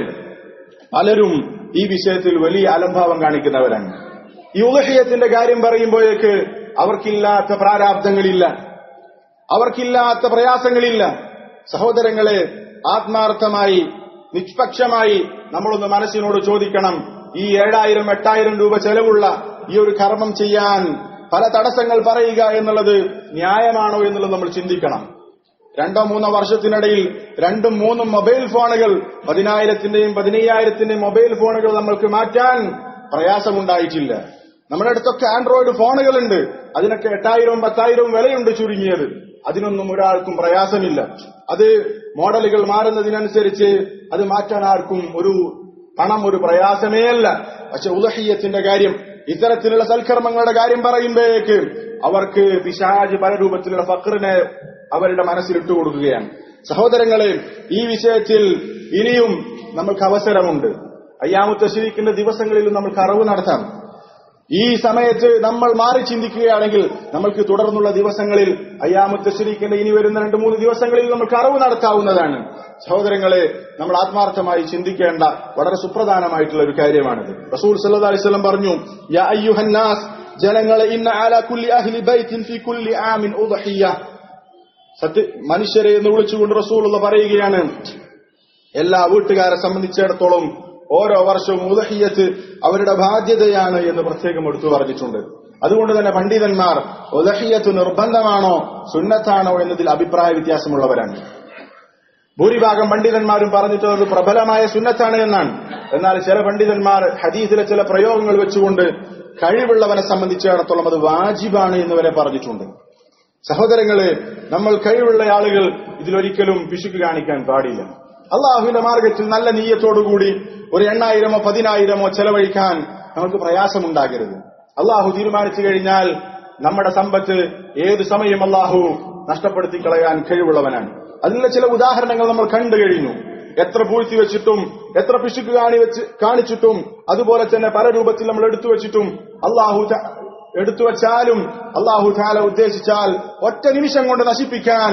പലരും ഈ വിഷയത്തിൽ വലിയ അലംഭാവം കാണിക്കുന്നവരാണ് ഈ ഉലഹിയത്തിന്റെ കാര്യം പറയുമ്പോഴേക്ക് അവർക്കില്ലാത്ത പ്രാരാബ്ദങ്ങളില്ല അവർക്കില്ലാത്ത പ്രയാസങ്ങളില്ല സഹോദരങ്ങളെ ആത്മാർത്ഥമായി നിഷ്പക്ഷമായി നമ്മളൊന്ന് മനസ്സിനോട് ചോദിക്കണം ഈ ഏഴായിരം എട്ടായിരം രൂപ ചെലവുള്ള ഈ ഒരു കർമ്മം ചെയ്യാൻ പല തടസ്സങ്ങൾ പറയുക എന്നുള്ളത് ന്യായമാണോ എന്നുള്ളത് നമ്മൾ ചിന്തിക്കണം രണ്ടോ മൂന്നോ വർഷത്തിനിടയിൽ രണ്ടും മൂന്നും മൊബൈൽ ഫോണുകൾ പതിനായിരത്തിന്റെയും പതിനയ്യായിരത്തിന്റെയും മൊബൈൽ ഫോണുകൾ നമ്മൾക്ക് മാറ്റാൻ പ്രയാസമുണ്ടായിട്ടില്ല നമ്മുടെ അടുത്തൊക്കെ ആൻഡ്രോയിഡ് ഫോണുകളുണ്ട് അതിനൊക്കെ എട്ടായിരവും പത്തായിരവും വിലയുണ്ട് ചുരുങ്ങിയത് അതിനൊന്നും ഒരാൾക്കും പ്രയാസമില്ല അത് മോഡലുകൾ മാറുന്നതിനനുസരിച്ച് അത് മാറ്റാൻ ആർക്കും ഒരു പണം ഒരു പ്രയാസമേ അല്ല പക്ഷെ ഉദഹീയത്തിന്റെ കാര്യം ഇത്തരത്തിലുള്ള സൽക്കർമ്മങ്ങളുടെ കാര്യം പറയുമ്പോഴേക്ക് അവർക്ക് പിശാജ് പല രൂപത്തിലുള്ള ഫക്റിനെ അവരുടെ മനസ്സിലിട്ട് കൊടുക്കുകയാണ് സഹോദരങ്ങളെ ഈ വിഷയത്തിൽ ഇനിയും നമുക്ക് അവസരമുണ്ട് അയ്യാമുത്ത ശരിക്കുന്ന ദിവസങ്ങളിലും നമുക്ക് അറിവ് നടത്താം ഈ സമയത്ത് നമ്മൾ മാറി ചിന്തിക്കുകയാണെങ്കിൽ നമ്മൾക്ക് തുടർന്നുള്ള ദിവസങ്ങളിൽ അയ്യാമത്തെ ശരിക്കേണ്ട ഇനി വരുന്ന രണ്ട് മൂന്ന് ദിവസങ്ങളിൽ നമുക്ക് അറിവ് നടത്താവുന്നതാണ് സഹോദരങ്ങളെ നമ്മൾ ആത്മാർത്ഥമായി ചിന്തിക്കേണ്ട വളരെ സുപ്രധാനമായിട്ടുള്ള ഒരു കാര്യമാണിത് റസൂൽ സല്ലല്ലാഹു അലൈഹി വസല്ലം പറഞ്ഞു യാ അയ്യുഹന്നാസ് ജനങ്ങളെ ഇന്ന അലാ കുല്ലി അഹ്ലി ബൈത്തിൻ ഫീ കുല്ലി ആമിൻ ഉദ്ഹിയ സത്യ മനുഷ്യരെ എന്ന് വിളിച്ചുകൊണ്ട് റസൂലുള്ള പറയുകയാണ് എല്ലാ വീട്ടുകാരെ സംബന്ധിച്ചിടത്തോളം ഓരോ വർഷവും ഉദഹിയത്ത് അവരുടെ ബാധ്യതയാണ് എന്ന് പ്രത്യേകം എടുത്തു പറഞ്ഞിട്ടുണ്ട് അതുകൊണ്ട് തന്നെ പണ്ഡിതന്മാർ ഉദഹിയത്ത് നിർബന്ധമാണോ സുന്നത്താണോ എന്നതിൽ അഭിപ്രായ വ്യത്യാസമുള്ളവരാണ് ഭൂരിഭാഗം പണ്ഡിതന്മാരും പറഞ്ഞിട്ടുള്ളത് പ്രബലമായ സുന്നത്താണ് എന്നാണ് എന്നാൽ ചില പണ്ഡിതന്മാർ ഹദീസിലെ ചില പ്രയോഗങ്ങൾ വെച്ചുകൊണ്ട് കഴിവുള്ളവനെ സംബന്ധിച്ചിടത്തോളം അത് വാജിബാണ് എന്ന് വരെ പറഞ്ഞിട്ടുണ്ട് സഹോദരങ്ങളെ നമ്മൾ കഴിവുള്ള ആളുകൾ ഇതിലൊരിക്കലും പിശുക്ക് കാണിക്കാൻ പാടില്ല അള്ളാഹുവിന്റെ മാർഗത്തിൽ നല്ല നീയത്തോടുകൂടി ഒരു എണ്ണായിരമോ പതിനായിരമോ ചെലവഴിക്കാൻ നമുക്ക് പ്രയാസമുണ്ടാകരുത് അള്ളാഹു തീരുമാനിച്ചു കഴിഞ്ഞാൽ നമ്മുടെ സമ്പത്ത് ഏത് സമയം അള്ളാഹു നഷ്ടപ്പെടുത്തി കളയാൻ കഴിവുള്ളവനാണ് അതിനുള്ള ചില ഉദാഹരണങ്ങൾ നമ്മൾ കണ്ടു കഴിഞ്ഞു എത്ര പൂഴ്ത്തി വെച്ചിട്ടും എത്ര പിശുക്ക് കാണി വെച്ച് കാണിച്ചിട്ടും അതുപോലെ തന്നെ പല രൂപത്തിൽ നമ്മൾ എടുത്തു വെച്ചിട്ടും അള്ളാഹു എടുത്തു വച്ചാലും അള്ളാഹു താല ഉദ്ദേശിച്ചാൽ ഒറ്റ നിമിഷം കൊണ്ട് നശിപ്പിക്കാൻ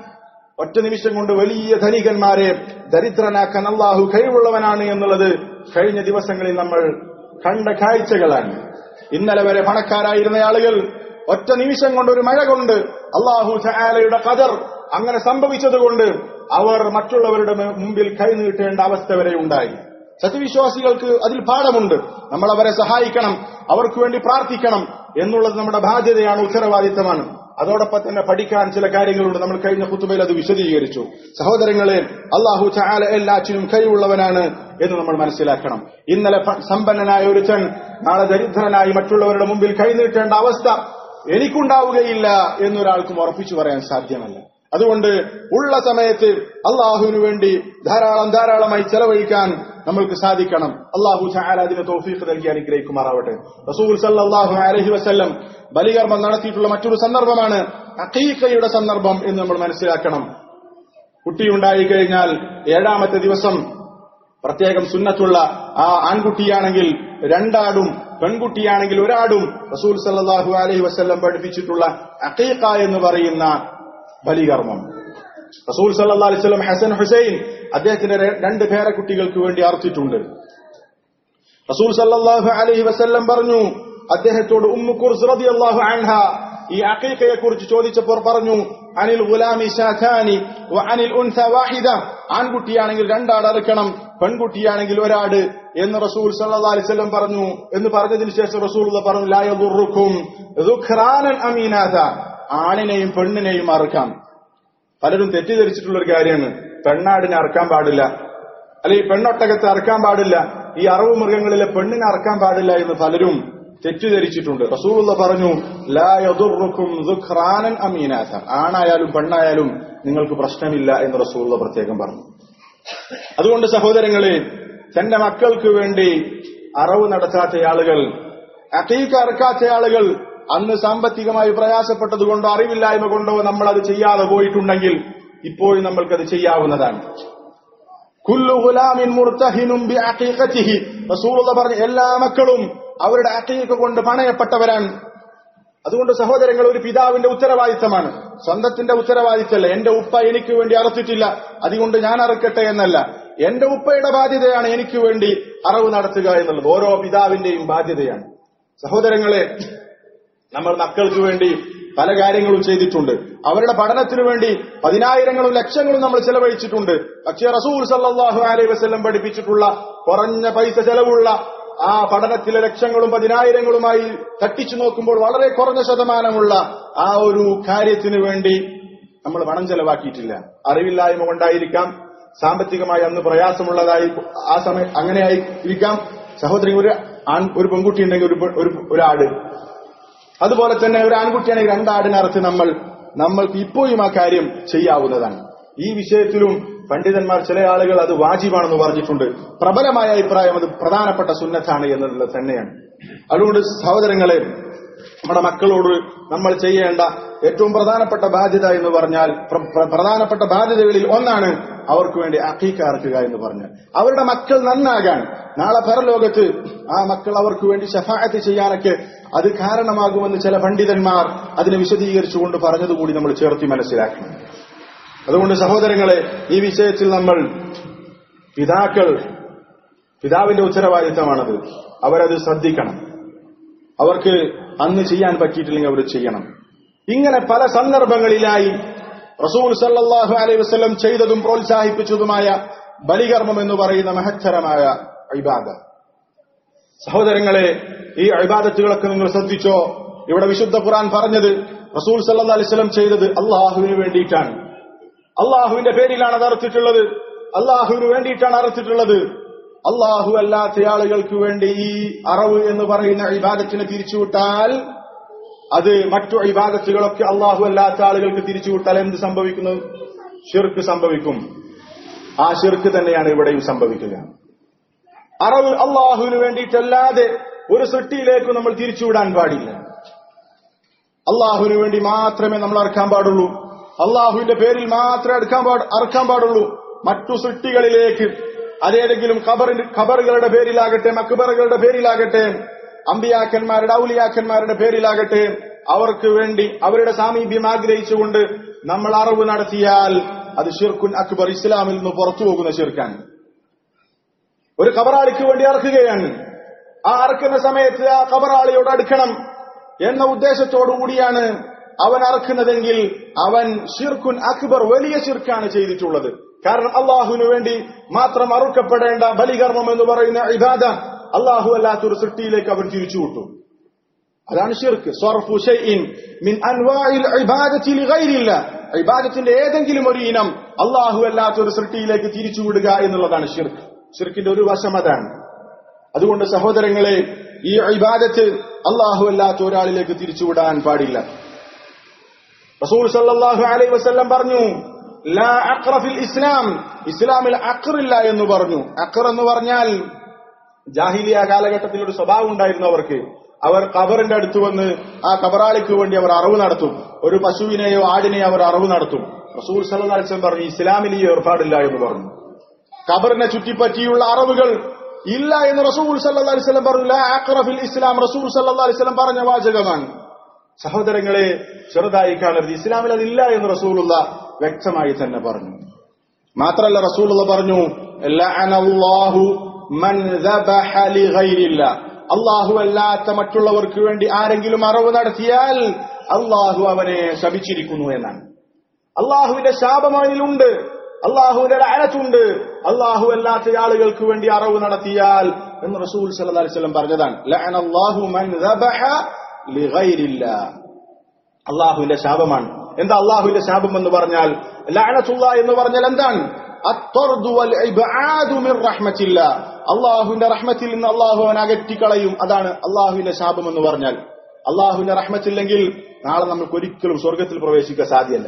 ഒറ്റ നിമിഷം കൊണ്ട് വലിയ ധനികന്മാരെ ദരിദ്രനാക്കാൻ അള്ളാഹു കഴിവുള്ളവനാണ് എന്നുള്ളത് കഴിഞ്ഞ ദിവസങ്ങളിൽ നമ്മൾ കണ്ട കാഴ്ചകളാണ് ഇന്നലെ വരെ പണക്കാരായിരുന്ന ആളുകൾ ഒറ്റ നിമിഷം കൊണ്ട് ഒരു മഴ കൊണ്ട് അള്ളാഹു ചായാലയുടെ കദർ അങ്ങനെ സംഭവിച്ചതുകൊണ്ട് അവർ മറ്റുള്ളവരുടെ മുമ്പിൽ കൈനീട്ടേണ്ട അവസ്ഥ വരെ ഉണ്ടായി സത്യവിശ്വാസികൾക്ക് അതിൽ പാഠമുണ്ട് നമ്മൾ അവരെ സഹായിക്കണം അവർക്ക് വേണ്ടി പ്രാർത്ഥിക്കണം എന്നുള്ളത് നമ്മുടെ ബാധ്യതയാണ് ഉത്തരവാദിത്തമാണ് അതോടൊപ്പം തന്നെ പഠിക്കാൻ ചില കാര്യങ്ങളുണ്ട് നമ്മൾ കഴിഞ്ഞ കുത്തുബയിൽ അത് വിശദീകരിച്ചു സഹോദരങ്ങളെ അള്ളാഹു ചാല എല്ലാറ്റിനും കഴിവുള്ളവനാണ് എന്ന് നമ്മൾ മനസ്സിലാക്കണം ഇന്നലെ സമ്പന്നനായ ഒരുത്തൻ നാളെ ദരിദ്രനായി മറ്റുള്ളവരുടെ മുമ്പിൽ കൈനീട്ടേണ്ട അവസ്ഥ എനിക്കുണ്ടാവുകയില്ല എന്നൊരാൾക്കും ഉറപ്പിച്ചു പറയാൻ സാധ്യമല്ല അതുകൊണ്ട് ഉള്ള സമയത്ത് അള്ളാഹുവിനു വേണ്ടി ധാരാളം ധാരാളമായി ചെലവഴിക്കാൻ നമ്മൾക്ക് സാധിക്കണം അള്ളാഹു ചായാല അതിന് തോഫീഖ് നൽകി അനുഗ്രഹിക്കുമാറാവട്ടെ റസൂൽ സല്ലാഹു അലഹി വസ്ല്ലം ബലികർമ്മം നടത്തിയിട്ടുള്ള മറ്റൊരു സന്ദർഭമാണ് അഖീഖയുടെ സന്ദർഭം എന്ന് നമ്മൾ മനസ്സിലാക്കണം കുട്ടിയുണ്ടായി കഴിഞ്ഞാൽ ഏഴാമത്തെ ദിവസം പ്രത്യേകം സുന്നത്തുള്ള ആ ആൺകുട്ടിയാണെങ്കിൽ രണ്ടാടും പെൺകുട്ടിയാണെങ്കിൽ ഒരാടും റസൂൽ സല്ലാഹു അലഹി വസ്ല്ലം പഠിപ്പിച്ചിട്ടുള്ള അഖീഖ എന്ന് പറയുന്ന ബലികർമ്മം റസൂൽ സല്ലാ അലിസ്ലം ഹസൻ ഹുസൈൻ അദ്ദേഹത്തിന്റെ രെ- രണ്ട് പേരക്കുട്ടികൾക്ക് വേണ്ടി അർത്തിട്ടുണ്ട് റസൂൽ സല്ലല്ലാഹു അലൈഹി വസല്ലം പറഞ്ഞു അദ്ദേഹത്തോട് ഉമ്മു കുർസ് റളിയല്ലാഹു അൻഹ ഈ അഖീഖയെ കുറിച്ച് ചോദിച്ചപ്പോൾ പറഞ്ഞു അനിൽ ഗുലാമി ശാഖാനി വ അനിൽ ഉൻസ വാഹിദ ആൺകുട്ടിയാണെങ്കിൽ രണ്ടാട് അറുക്കണം പെൺകുട്ടിയാണെങ്കിൽ ഒരാട് എന്ന് റസൂൽ സല്ലല്ലാഹു അലൈഹി വസല്ലം പറഞ്ഞു എന്ന് പറഞ്ഞതിന് ശേഷം റസൂൽ പറഞ്ഞു ലാ യദുറുക്കും ദുഖ്റാനൻ അമീനാത ആണിനെയും പെണ്ണിനെയും അറുക്കാം പലരും തെറ്റിദ്ധരിച്ചിട്ടുള്ള ഒരു കാര്യമാണ് പെണ്ണാടിനെ അറക്കാൻ പാടില്ല അല്ലെങ്കിൽ പെണ്ണൊട്ടകത്തെ അറക്കാൻ പാടില്ല ഈ അറവ് മൃഗങ്ങളിലെ പെണ്ണിനെ അറക്കാൻ പാടില്ല എന്ന് പലരും തെറ്റിദ്ധരിച്ചിട്ടുണ്ട് റസൂലുള്ള പറഞ്ഞു ലാ യദുറുക്കും ദുഖ്റാനൻ അമീനാഥ ആണായാലും പെണ്ണായാലും നിങ്ങൾക്ക് പ്രശ്നമില്ല എന്ന് റസൂലുള്ള പ്രത്യേകം പറഞ്ഞു അതുകൊണ്ട് സഹോദരങ്ങളെ തന്റെ മക്കൾക്ക് വേണ്ടി അറവ് നടത്താത്ത ആളുകൾ അക്കീക്ക് അറക്കാത്ത ആളുകൾ അന്ന് സാമ്പത്തികമായി പ്രയാസപ്പെട്ടതുകൊണ്ടോ അറിവില്ലായ്മ കൊണ്ടോ നമ്മൾ അത് ചെയ്യാതെ പോയിട്ടുണ്ടെങ്കിൽ ഇപ്പോഴും നമ്മൾക്കത് ചെയ്യാവുന്നതാണ് കുല്ലു ഗുലാമിൻ മുർത്തഹിനും ബി അഖീഖത്തിഹി റസൂലുള്ള പറഞ്ഞു എല്ലാ മക്കളും അവരുടെ അഖീഖ കൊണ്ട് പണയപ്പെട്ടവരാണ് അതുകൊണ്ട് സഹോദരങ്ങൾ ഒരു പിതാവിന്റെ ഉത്തരവാദിത്തമാണ് സ്വന്തത്തിന്റെ ഉത്തരവാദിത്തമല്ല എന്റെ ഉപ്പ എനിക്ക് വേണ്ടി അറുത്തിട്ടില്ല അതുകൊണ്ട് ഞാൻ അറുക്കട്ടെ എന്നല്ല എന്റെ ഉപ്പയുടെ ബാധ്യതയാണ് എനിക്ക് വേണ്ടി അറവ് നടത്തുക എന്നുള്ളത് ഓരോ പിതാവിന്റെയും ബാധ്യതയാണ് സഹോദരങ്ങളെ നമ്മൾ മക്കൾക്ക് വേണ്ടി പല കാര്യങ്ങളും ചെയ്തിട്ടുണ്ട് അവരുടെ പഠനത്തിനു വേണ്ടി പതിനായിരങ്ങളും ലക്ഷങ്ങളും നമ്മൾ ചെലവഴിച്ചിട്ടുണ്ട് പക്ഷേ റസൂൽ സല്ലല്ലാഹു അലൈഹി വസല്ലം പഠിപ്പിച്ചിട്ടുള്ള കുറഞ്ഞ പൈസ ചെലവുള്ള ആ പഠനത്തിലെ ലക്ഷങ്ങളും പതിനായിരങ്ങളുമായി തട്ടിച്ചു നോക്കുമ്പോൾ വളരെ കുറഞ്ഞ ശതമാനമുള്ള ആ ഒരു കാര്യത്തിനു വേണ്ടി നമ്മൾ പണം ചെലവാക്കിയിട്ടില്ല അറിവില്ലായ്മ കൊണ്ടായിരിക്കാം സാമ്പത്തികമായി അന്ന് പ്രയാസമുള്ളതായി ആ സമയം അങ്ങനെയായി ഇരിക്കാം സഹോദരി ഒരു ആൺ ഒരു പെൺകുട്ടി ഉണ്ടെങ്കിൽ ഒരു പെ- ഒരു ഒരാട് അതുപോലെ തന്നെ ഒരു ആൺകുട്ടിയാണെങ്കിൽ രണ്ടാടിനറുത്ത് നമ്മൾ നമ്മൾക്ക് ഇപ്പോഴും ആ കാര്യം ചെയ്യാവുന്നതാണ് ഈ വിഷയത്തിലും പണ്ഡിതന്മാർ ചില ആളുകൾ അത് വാജിബാണെന്ന് പറഞ്ഞിട്ടുണ്ട് പ്രബലമായ അഭിപ്രായം അത് പ്രധാനപ്പെട്ട സുന്നത്താണ് എന്നുള്ളത് തന്നെയാണ് അതുകൊണ്ട് സഹോദരങ്ങളെ നമ്മുടെ മക്കളോട് നമ്മൾ ചെയ്യേണ്ട ഏറ്റവും പ്രധാനപ്പെട്ട ബാധ്യത എന്ന് പറഞ്ഞാൽ പ്ര- പ്ര- പ്രധാനപ്പെട്ട ബാധ്യതകളിൽ ഒന്നാണ് അവർക്ക് വേണ്ടി അക്കീക്ക അറക്കുക എന്ന് പറഞ്ഞാൽ അവരുടെ മക്കൾ നന്നാകാൻ നാളെ പരലോകത്ത് ആ മക്കൾ അവർക്ക് വേണ്ടി ഷഫായത്ത് ചെയ്യാനൊക്കെ അത് കാരണമാകുമെന്ന് ചില പണ്ഡിതന്മാർ അതിനെ വിശദീകരിച്ചുകൊണ്ട് പറഞ്ഞതുകൂടി നമ്മൾ ചേർത്തി മനസ്സിലാക്കണം അതുകൊണ്ട് സഹോദരങ്ങളെ ഈ വിഷയത്തിൽ നമ്മൾ പിതാക്കൾ പിതാവിന്റെ ഉത്തരവാദിത്തമാണത് അവരത് ശ്രദ്ധിക്കണം അവർക്ക് അന്ന് ചെയ്യാൻ പറ്റിയിട്ടില്ലെങ്കിൽ അവർ ചെയ്യണം ഇങ്ങനെ പല സന്ദർഭങ്ങളിലായി റസൂൽ സല്ലല്ലാഹു അലൈഹി വസല്ലം ചെയ്തതും പ്രോത്സാഹിപ്പിച്ചതുമായ ബലികർമ്മം എന്ന് പറയുന്ന മഹത്തരമായ ഇബാദ സഹോദരങ്ങളെ ഈ ഇബാദത്തുകളൊക്കെ നിങ്ങൾ ശ്രദ്ധിച്ചോ ഇവിടെ വിശുദ്ധ ഖുർആൻ പറഞ്ഞത് റസൂൽ സല്ലല്ലാഹു അലൈഹി വസല്ലം ചെയ്തത് അള്ളാഹുവിന് വേണ്ടിയിട്ടാണ് അള്ളാഹുവിന്റെ പേരിലാണ് അത് അറുത്തിട്ടുള്ളത് അള്ളാഹുവിന് വേണ്ടിയിട്ടാണ് അറുത്തിട്ടുള്ളത് അള്ളാഹു അല്ലാത്ത ആളുകൾക്ക് വേണ്ടി ഈ അറവ് എന്ന് പറയുന്ന ഇബാദത്തിനെ തിരിച്ചുവിട്ടാൽ അത് മറ്റു ഇബാദത്തുകളൊക്കെ അള്ളാഹു അല്ലാത്ത ആളുകൾക്ക് തിരിച്ചുവിട്ടാൽ എന്ത് സംഭവിക്കുന്നു ഷിർക്ക് സംഭവിക്കും ആ ഷിർക്ക് തന്നെയാണ് ഇവിടെയും സംഭവിക്കുക അറവ് അള്ളാഹുവിന് വേണ്ടിയിട്ടല്ലാതെ ഒരു സൃഷ്ടിയിലേക്ക് നമ്മൾ തിരിച്ചുവിടാൻ പാടില്ല അള്ളാഹുവിന് വേണ്ടി മാത്രമേ നമ്മൾ അറക്കാൻ പാടുള്ളൂ അള്ളാഹുവിന്റെ പേരിൽ മാത്രമേ അടുക്കാൻ പാട് അറക്കാൻ പാടുള്ളൂ മറ്റു സൃഷ്ടികളിലേക്ക് അതേതെങ്കിലും ഖബറിന് ഖബറുകളുടെ പേരിലാകട്ടെ മക്ബറുകളുടെ പേരിലാകട്ടെ അമ്പിയാക്കന്മാരുടെ ഔലിയാക്കന്മാരുടെ പേരിലാകട്ടെ അവർക്ക് വേണ്ടി അവരുടെ സാമീപ്യം ആഗ്രഹിച്ചുകൊണ്ട് നമ്മൾ അറിവ് നടത്തിയാൽ അത് ഷിർക്കുൻ അക്ബർ ഇസ്ലാമിൽ നിന്ന് പുറത്തു പോകുന്ന ഷിർക്കാണ് ഒരു കബറാളിക്ക് വേണ്ടി അറക്കുകയാണ് ആ അറക്കുന്ന സമയത്ത് ആ കബറാളിയോട് അടുക്കണം എന്ന ഉദ്ദേശത്തോടു കൂടിയാണ് അവൻ അറക്കുന്നതെങ്കിൽ അവൻ ഷിർക്കുൻ അക്ബർ വലിയ ഷിർക്കാണ് ചെയ്തിട്ടുള്ളത് കാരണം അള്ളാഹുവിന് വേണ്ടി മാത്രം അറുക്കപ്പെടേണ്ട ബലികർമ്മം എന്ന് പറയുന്ന ഇബാദ അള്ളാഹു അല്ലാത്തൊരു സൃഷ്ടിയിലേക്ക് അവൻ തിരിച്ചുവിട്ടു അതാണ് ഷിർക്ക് സർഫു ഷൈഇൻ മിൻ അൻവാഇൽ ഇബാദത്തി ലിഗൈരില്ല ഇബാദത്തിന്റെ ഏതെങ്കിലും ഒരു ഇനം അള്ളാഹു അല്ലാത്ത ഒരു സൃഷ്ടിയിലേക്ക് തിരിച്ചുവിടുക എന്നുള്ളതാണ് ഷിർക്ക് ഷിർക്കിന്റെ ഒരു വശം അതാണ് അതുകൊണ്ട് സഹോദരങ്ങളെ ഈ ഇബാദത്ത് അള്ളാഹു അല്ലാത്ത ഒരാളിലേക്ക് തിരിച്ചുവിടാൻ പാടില്ല റസൂൽ സല്ലല്ലാഹു അലൈഹി വസല്ലം പറഞ്ഞു ലാ അഖ്റ ഫിൽ ഇസ്ലാം ഇസ്ലാമിൽ അഖറില്ല എന്ന് പറഞ്ഞു അഖർ എന്ന് പറഞ്ഞാൽ ജാഹിലിയ കാലഘട്ടത്തിൽ ഒരു സ്വഭാവം ഉണ്ടായിരുന്നു അവർക്ക് അവർ ഖബറിന്റെ അടുത്ത് വന്ന് ആ കബറാളിക്ക് വേണ്ടി അവർ അറിവ് നടത്തും ഒരു പശുവിനെയോ ആടിനെയോ അവർ അറിവ് നടത്തും റസൂൽ സല്ലല്ലാഹു അലൈഹി വസല്ലം പറഞ്ഞു ഇസ്ലാമിൽ ഈ ഏർപ്പാടില്ല എന്ന് പറഞ്ഞു ഖബറിനെ ചുറ്റിപ്പറ്റിയുള്ള അറിവുകൾ ഇല്ല എന്ന് റസൂൽ സല്ലല്ലാഹു അലൈഹി വസല്ലം പറഞ്ഞു ലാ അഖ്റ ഫിൽ ഇസ്ലാം റസൂൽ സല്ലല്ലാഹു അലൈഹി വസല്ലം പറഞ്ഞ വാചകമാണ് സഹോദരങ്ങളെ ചെറുതായി കാണരുത് ഇസ്ലാമിൽ അതില്ല എന്ന് റസൂലുള്ള വ്യക്തമായി തന്നെ പറഞ്ഞു മാത്രല്ല റസൂലുള്ള പറഞ്ഞു ലഅനല്ലാഹു മൻ ദബഹ ലിഗൈരില്ല അള്ളാഹു അല്ലാത്ത മറ്റുള്ളവർക്ക് വേണ്ടി ആരെങ്കിലും അറവ് നടത്തിയാൽ അള്ളാഹു അവനെ ശപിച്ചിരിക്കുന്നു എന്നാണ് അള്ളാഹുവിന്റെ ശാപം അവനിലുണ്ട് അള്ളാഹുവിന്റെ ലഅനത്തുണ്ട് അള്ളാഹു അല്ലാത്ത ആളുകൾക്ക് വേണ്ടി അറവ് നടത്തിയാൽ എന്ന് റസൂൽ സല്ലല്ലാഹു അലൈഹി വസല്ലം പറഞ്ഞതാണ് ലഅനല്ലാഹു മൻ ദബഹ ലിഗൈരില്ല അള്ളാഹുവിന്റെ ശാപമാണ് എന്താ അള്ളാഹുവിന്റെ ശാപം എന്ന് പറഞ്ഞാൽ ലഅനത്തുള്ള എന്ന് പറഞ്ഞാൽ എന്താണ് അത്തർദു വൽ ഇബ്ആദു മിർ റഹ്മത്തില്ല അള്ളാഹുവിന്റെ റഹ്മത്തിൽ നിന്ന് അള്ളാഹു അവൻ അകറ്റിക്കളയും അതാണ് അള്ളാഹുവിന്റെ ശാപം എന്ന് പറഞ്ഞാൽ അള്ളാഹുവിന്റെ റഹ്മത്തില്ലെങ്കിൽ നാളെ നമുക്ക് ഒരിക്കലും സ്വർഗത്തിൽ പ്രവേശിക്കാൻ സാധ്യമല്ല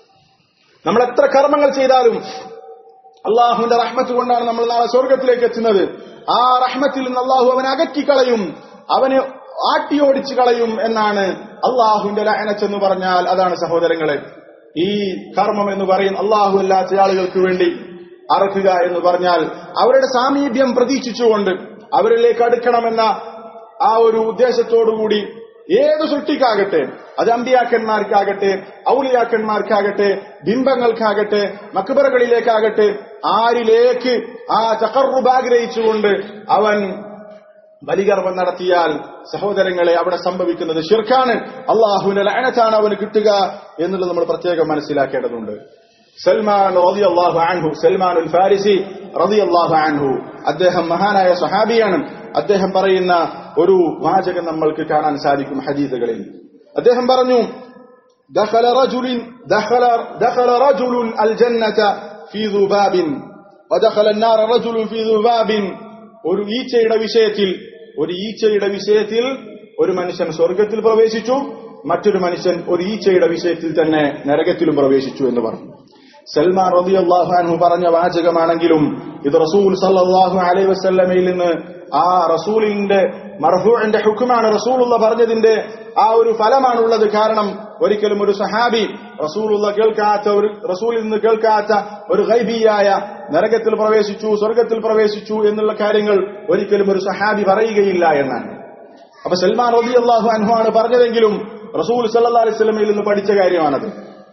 നമ്മൾ എത്ര കർമ്മങ്ങൾ ചെയ്താലും അള്ളാഹുവിന്റെ റഹ്മത്ത് കൊണ്ടാണ് നമ്മൾ നാളെ സ്വർഗത്തിലേക്ക് എത്തുന്നത് ആ റഹ്മത്തിൽ നിന്ന് അള്ളാഹു അവനെ അകറ്റിക്കളയും അവന് ആട്ടിയോടിച്ചു കളയും എന്നാണ് അള്ളാഹുവിന്റെ ലഅനത്തെന്ന് പറഞ്ഞാൽ അതാണ് സഹോദരങ്ങളെ ഈ കർമ്മം എന്ന് പറയും അള്ളാഹു അല്ലാത്ത ആളുകൾക്ക് വേണ്ടി അറക്കുക എന്ന് പറഞ്ഞാൽ അവരുടെ സാമീപ്യം പ്രതീക്ഷിച്ചുകൊണ്ട് അവരിലേക്ക് അടുക്കണമെന്ന ആ ഒരു ഉദ്ദേശത്തോടുകൂടി ഏത് സൃഷ്ടിക്കാകട്ടെ അത് അമ്പിയാക്കന്മാർക്കാകട്ടെ ഔലിയാക്കന്മാർക്കാകട്ടെ ബിംബങ്ങൾക്കാകട്ടെ മക്ബറകളിലേക്കാകട്ടെ ആരിലേക്ക് ആ ചക്കറുബ് ആഗ്രഹിച്ചുകൊണ്ട് അവൻ ബലികർമ്മം നടത്തിയാൽ സഹോദരങ്ങളെ അവിടെ സംഭവിക്കുന്നത് ഷിർക്കാണ് അള്ളാഹുവിന്റെ ലയനത്താണ് അവന് കിട്ടുക എന്നുള്ളത് നമ്മൾ പ്രത്യേകം മനസ്സിലാക്കേണ്ടതുണ്ട് സൽമാൻ റതി അള്ളാഹു അൻഹു സൽമാൻ ഉൽ ഫാരിസി റതി അള്ളാഹു അൻഹു അദ്ദേഹം മഹാനായ സഹാബിയാണ് അദ്ദേഹം പറയുന്ന ഒരു വാചകം നമ്മൾക്ക് കാണാൻ സാധിക്കും ഹദീസുകളിൽ അദ്ദേഹം പറഞ്ഞു دخل رجل دخل دخل رجل الجنة في ذباب ودخل النار رجل في ذباب ഒരു ഈച്ചയുടെ വിഷയത്തിൽ ഒരു ഈച്ചയുടെ വിഷയത്തിൽ ഒരു മനുഷ്യൻ സ്വർഗത്തിൽ പ്രവേശിച്ചു മറ്റൊരു മനുഷ്യൻ ഒരു ഈച്ചയുടെ വിഷയത്തിൽ തന്നെ നരകത്തിലും പ്രവേശിച്ചു എന്ന് പറഞ്ഞു സൽമാൻ റബി അള്ളാഹു പറഞ്ഞ വാചകമാണെങ്കിലും ഇത് റസൂൽ സല്ലാഹു അലൈ വസ്ല്ലമയിൽ നിന്ന് ആ റസൂലിന്റെ മർഹൂന്റെ ഹുക്കുമാണ് റസൂലുള്ള പറഞ്ഞതിന്റെ ആ ഒരു ഫലമാണുള്ളത് കാരണം ഒരിക്കലും ഒരു സഹാബി റസൂലുള്ള കേൾക്കാത്ത ഒരു റസൂലിൽ നിന്ന് കേൾക്കാത്ത ഒരു ഗൈബിയായ നരകത്തിൽ പ്രവേശിച്ചു സ്വർഗത്തിൽ പ്രവേശിച്ചു എന്നുള്ള കാര്യങ്ങൾ ഒരിക്കലും ഒരു സഹാബി പറയുകയില്ല എന്നാണ് അപ്പൊ സൽമാൻ റബി അള്ളാഹു അൻഹു ആണ് പറഞ്ഞതെങ്കിലും റസൂൽ സല്ലാ അലൈഹി സ്വലമയിൽ നിന്ന് പഠിച്ച കാര്യമാണത്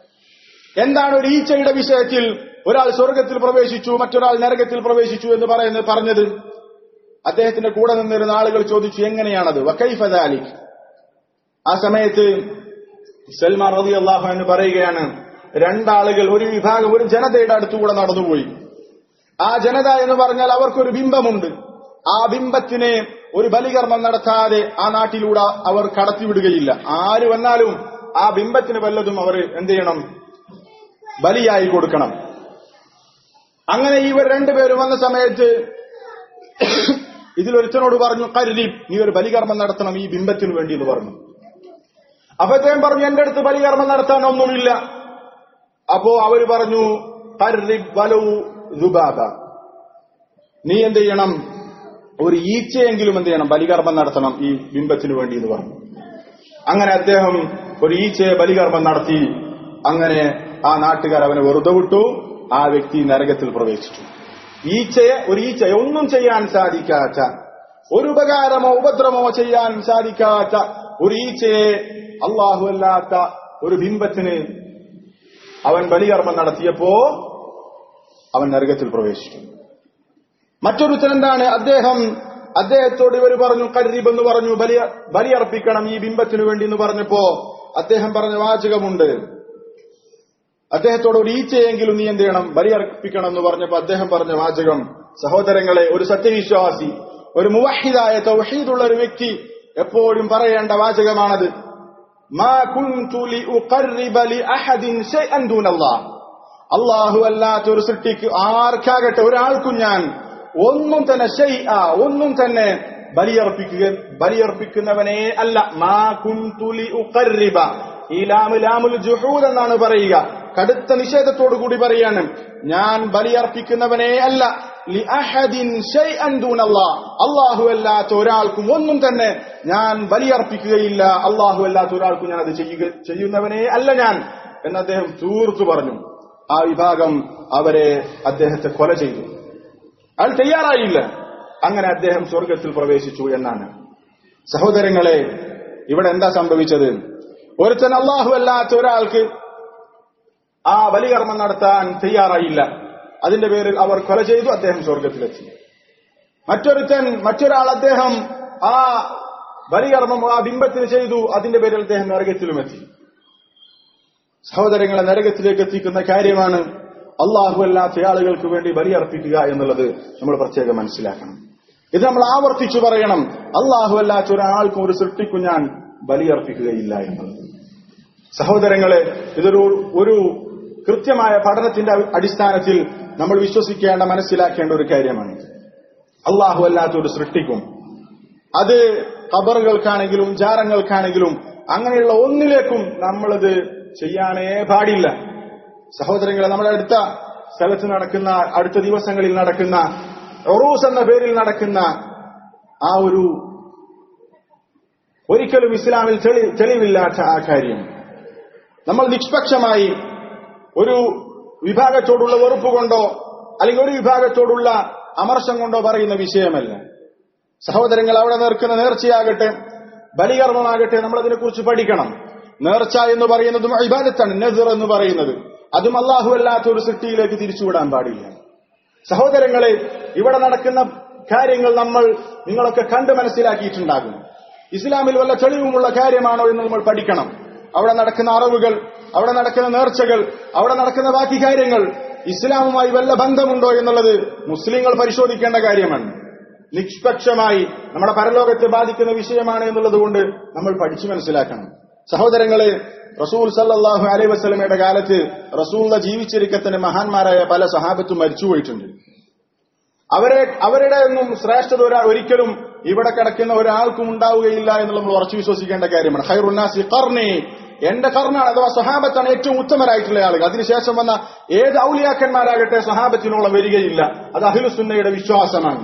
എന്താണ് ഒരു ഈച്ചയുടെ വിഷയത്തിൽ ഒരാൾ സ്വർഗത്തിൽ പ്രവേശിച്ചു മറ്റൊരാൾ നരകത്തിൽ പ്രവേശിച്ചു എന്ന് പറയുന്നത് പറഞ്ഞത് അദ്ദേഹത്തിന്റെ കൂടെ നിന്നിരുന്ന ആളുകൾ ചോദിച്ചു എങ്ങനെയാണത് വക്കൈഫദാലി ആ സമയത്ത് സൽമാൻ റതി അള്ളാഹു എന്ന് പറയുകയാണ് രണ്ടാളുകൾ ഒരു വിഭാഗം ഒരു ജനതയുടെ അടുത്തുകൂടെ നടന്നുപോയി ആ ജനത എന്ന് പറഞ്ഞാൽ അവർക്കൊരു ബിംബമുണ്ട് ആ ബിംബത്തിനെ ഒരു ബലികർമ്മം നടത്താതെ ആ നാട്ടിലൂടെ അവർ കടത്തിവിടുകയില്ല ആര് വന്നാലും ആ ബിംബത്തിന് വല്ലതും അവർ എന്ത് ചെയ്യണം ബലിയായി കൊടുക്കണം അങ്ങനെ ഇവർ രണ്ടുപേരും വന്ന സമയത്ത് ഇതിലൊരുത്തനോട് പറഞ്ഞു കരുതി നീ ഒരു ബലികർമ്മം നടത്തണം ഈ ബിംബത്തിന് വേണ്ടി എന്ന് പറഞ്ഞു അപ്പൊ അദ്ദേഹം പറഞ്ഞു എന്റെ അടുത്ത് ബലികർമ്മം നടത്താൻ ഒന്നുമില്ല അപ്പോ അവര് പറഞ്ഞു കരുതി വലവു ദുബാബ നീ എന്ത് ചെയ്യണം ഒരു ഈച്ചയെങ്കിലും എന്ത് ചെയ്യണം ബലികർമ്മം നടത്തണം ഈ ബിംബത്തിന് വേണ്ടി എന്ന് പറഞ്ഞു അങ്ങനെ അദ്ദേഹം ഒരു ഈച്ചയെ ബലികർമ്മം നടത്തി അങ്ങനെ ആ നാട്ടുകാർ അവനെ വെറുതെ വിട്ടു ആ വ്യക്തി നരകത്തിൽ പ്രവേശിച്ചു ഈച്ചയെ ഒരു ഈച്ചയെ ഒന്നും ചെയ്യാൻ സാധിക്കാത്ത ഒരു ഉപകാരമോ ഉപദ്രവമോ ചെയ്യാൻ സാധിക്കാത്ത ഒരു ഈച്ചയെ അള്ളാഹു അല്ലാത്ത ഒരു ബിംബത്തിന് അവൻ ബലികർമ്മം നടത്തിയപ്പോ അവൻ നരകത്തിൽ പ്രവേശിച്ചു മറ്റൊരുത്തൻ എന്താണ് അദ്ദേഹം അദ്ദേഹത്തോട് ഇവർ പറഞ്ഞു കരീബ് എന്ന് പറഞ്ഞു ബലി ബലിയർപ്പിക്കണം ഈ ബിംബത്തിനു വേണ്ടി എന്ന് പറഞ്ഞപ്പോ അദ്ദേഹം പറഞ്ഞ വാചകമുണ്ട് അദ്ദേഹത്തോട് ഒരു ഈച്ചയെങ്കിലും നീ എന്ത് ചെയ്യണം ബലിയർപ്പിക്കണം എന്ന് പറഞ്ഞപ്പോ അദ്ദേഹം പറഞ്ഞ വാചകം സഹോദരങ്ങളെ ഒരു സത്യവിശ്വാസി ഒരു മുവഹിദായ തൗഹീദുള്ള ഒരു വ്യക്തി എപ്പോഴും പറയേണ്ട വാചകമാണത് മാ കുൻതു ലിഉഖർരിബ ലിഅഹദിൻ ശൈഅൻ ദൂനല്ലാഹ് അള്ളാഹു അല്ലാത്ത ഒരു സൃഷ്ടിക്ക് ആർക്കാകട്ടെ ഒരാൾക്കും ഞാൻ ഒന്നും തന്നെ ഷൈഅ ഒന്നും തന്നെ ബലിയർപ്പിക്കുക ബലിയർപ്പിക്കുന്നവനെ അല്ല മാ കുൻതു ലിഉഖർരിബ ഈ ലാമു ലാമുൽ ജുഹൂദ് എന്നാണ് പറയുക കടുത്ത നിഷേധത്തോടു കൂടി പറയാണ് ഞാൻ ബലിയർപ്പിക്കുന്നവനെ അല്ല ലിഅഹദിൻ ശൈഅൻ ദൂനല്ലാഹ് അല്ലാഹു അല്ലാത്ത ഒരാൾക്കും ഒന്നും തന്നെ ഞാൻ ബലിയർപ്പിക്കുകയില്ല അല്ലാഹു അല്ലാത്ത ഒരാൾക്കും ഞാൻ അത് ചെയ്യുക ചെയ്യുന്നവനെ അല്ല ഞാൻ എന്ന് അദ്ദേഹം തീർത്തു പറഞ്ഞു ആ വിഭാഗം അവരെ അദ്ദേഹത്തെ കൊല ചെയ്തു അയാൾ തയ്യാറായില്ല അങ്ങനെ അദ്ദേഹം സ്വർഗത്തിൽ പ്രവേശിച്ചു എന്നാണ് സഹോദരങ്ങളെ ഇവിടെ എന്താ സംഭവിച്ചത് ഒരുത്തൻ അള്ളാഹു അല്ലാത്ത ഒരാൾക്ക് ആ ബലികർമ്മം നടത്താൻ തയ്യാറായില്ല അതിന്റെ പേരിൽ അവർ കൊല ചെയ്തു അദ്ദേഹം സ്വർഗത്തിലെത്തി മറ്റൊരുത്തൻ മറ്റൊരാൾ അദ്ദേഹം ആ ബലികർമ്മം ആ ബിംബത്തിന് ചെയ്തു അതിന്റെ പേരിൽ അദ്ദേഹം നരകത്തിലുമെത്തി സഹോദരങ്ങളെ നരകത്തിലേക്ക് എത്തിക്കുന്ന കാര്യമാണ് അള്ളാഹു അല്ലാത്ത ആളുകൾക്ക് വേണ്ടി ബലിയർപ്പിക്കുക എന്നുള്ളത് നമ്മൾ പ്രത്യേകം മനസ്സിലാക്കണം ഇത് നമ്മൾ ആവർത്തിച്ചു പറയണം അള്ളാഹു അല്ലാത്ത ഒരാൾക്കും ഒരു സൃഷ്ടിക്കും ഞാൻ ബലിയർപ്പിക്കുകയില്ല എന്നുള്ളത് സഹോദരങ്ങളെ ഇതൊരു ഒരു കൃത്യമായ പഠനത്തിന്റെ അടിസ്ഥാനത്തിൽ നമ്മൾ വിശ്വസിക്കേണ്ട മനസ്സിലാക്കേണ്ട ഒരു കാര്യമാണ് അള്ളാഹു അല്ലാത്ത ഒരു സൃഷ്ടിക്കും അത് ഖബറുകൾക്കാണെങ്കിലും ജാരങ്ങൾക്കാണെങ്കിലും അങ്ങനെയുള്ള ഒന്നിലേക്കും നമ്മളത് ചെയ്യാനേ പാടില്ല സഹോദരങ്ങളെ നമ്മുടെ അടുത്ത സ്ഥലത്ത് നടക്കുന്ന അടുത്ത ദിവസങ്ങളിൽ നടക്കുന്ന ഒറൂസ് എന്ന പേരിൽ നടക്കുന്ന ആ ഒരു ഒരിക്കലും ഇസ്ലാമിൽ തെളി തെളിവില്ലാത്ത ആ കാര്യം നമ്മൾ നിഷ്പക്ഷമായി ഒരു വിഭാഗത്തോടുള്ള വെറുപ്പ് കൊണ്ടോ അല്ലെങ്കിൽ ഒരു വിഭാഗത്തോടുള്ള അമർഷം കൊണ്ടോ പറയുന്ന വിഷയമല്ല സഹോദരങ്ങൾ അവിടെ നേർക്കുന്ന നേർച്ചയാകട്ടെ ബലികർമ്മമാകട്ടെ നമ്മൾ അതിനെക്കുറിച്ച് പഠിക്കണം നേർച്ച എന്ന് പറയുന്നതും ഇബാദത്താണ് നസർ എന്ന് പറയുന്നത് അതും അള്ളാഹു അല്ലാത്ത ഒരു സൃഷ്ടിയിലേക്ക് തിരിച്ചുവിടാൻ പാടില്ല സഹോദരങ്ങളെ ഇവിടെ നടക്കുന്ന കാര്യങ്ങൾ നമ്മൾ നിങ്ങളൊക്കെ കണ്ട് മനസ്സിലാക്കിയിട്ടുണ്ടാകും ഇസ്ലാമിൽ വല്ല തെളിവുമുള്ള കാര്യമാണോ എന്ന് നമ്മൾ പഠിക്കണം അവിടെ നടക്കുന്ന അറിവുകൾ അവിടെ നടക്കുന്ന നേർച്ചകൾ അവിടെ നടക്കുന്ന ബാക്കി കാര്യങ്ങൾ ഇസ്ലാമുമായി വല്ല ബന്ധമുണ്ടോ എന്നുള്ളത് മുസ്ലിങ്ങൾ പരിശോധിക്കേണ്ട കാര്യമാണ് നിഷ്പക്ഷമായി നമ്മുടെ പരലോകത്തെ ബാധിക്കുന്ന വിഷയമാണ് എന്നുള്ളത് കൊണ്ട് നമ്മൾ പഠിച്ചു മനസ്സിലാക്കണം സഹോദരങ്ങളെ റസൂൽ സല്ലാഹു അലൈ വസ്ലമയുടെ കാലത്ത് റസൂലിന്റെ ജീവിച്ചിരിക്കത്തിന് മഹാന്മാരായ പല സഹാബത്തും മരിച്ചുപോയിട്ടുണ്ട് അവരെ അവരുടെ ഒന്നും ശ്രേഷ്ഠത ഒരാൾ ഒരിക്കലും ഇവിടെ കിടക്കുന്ന ഒരാൾക്കും ഉണ്ടാവുകയില്ല എന്ന് നമ്മൾ ഉറച്ചു വിശ്വസിക്കേണ്ട കാര്യമാണ് ഹൈറുന്നാസി കർണി എന്റെ കർണാണ് അഥവാ സഹാബത്താണ് ഏറ്റവും ഉത്തമരായിട്ടുള്ള ആളുകൾ അതിനുശേഷം വന്ന ഏത് ഔലിയാക്കന്മാരാകട്ടെ സഹാബത്തിനോളം വരികയില്ല അത് അഹിലുസുന്നയുടെ വിശ്വാസമാണ്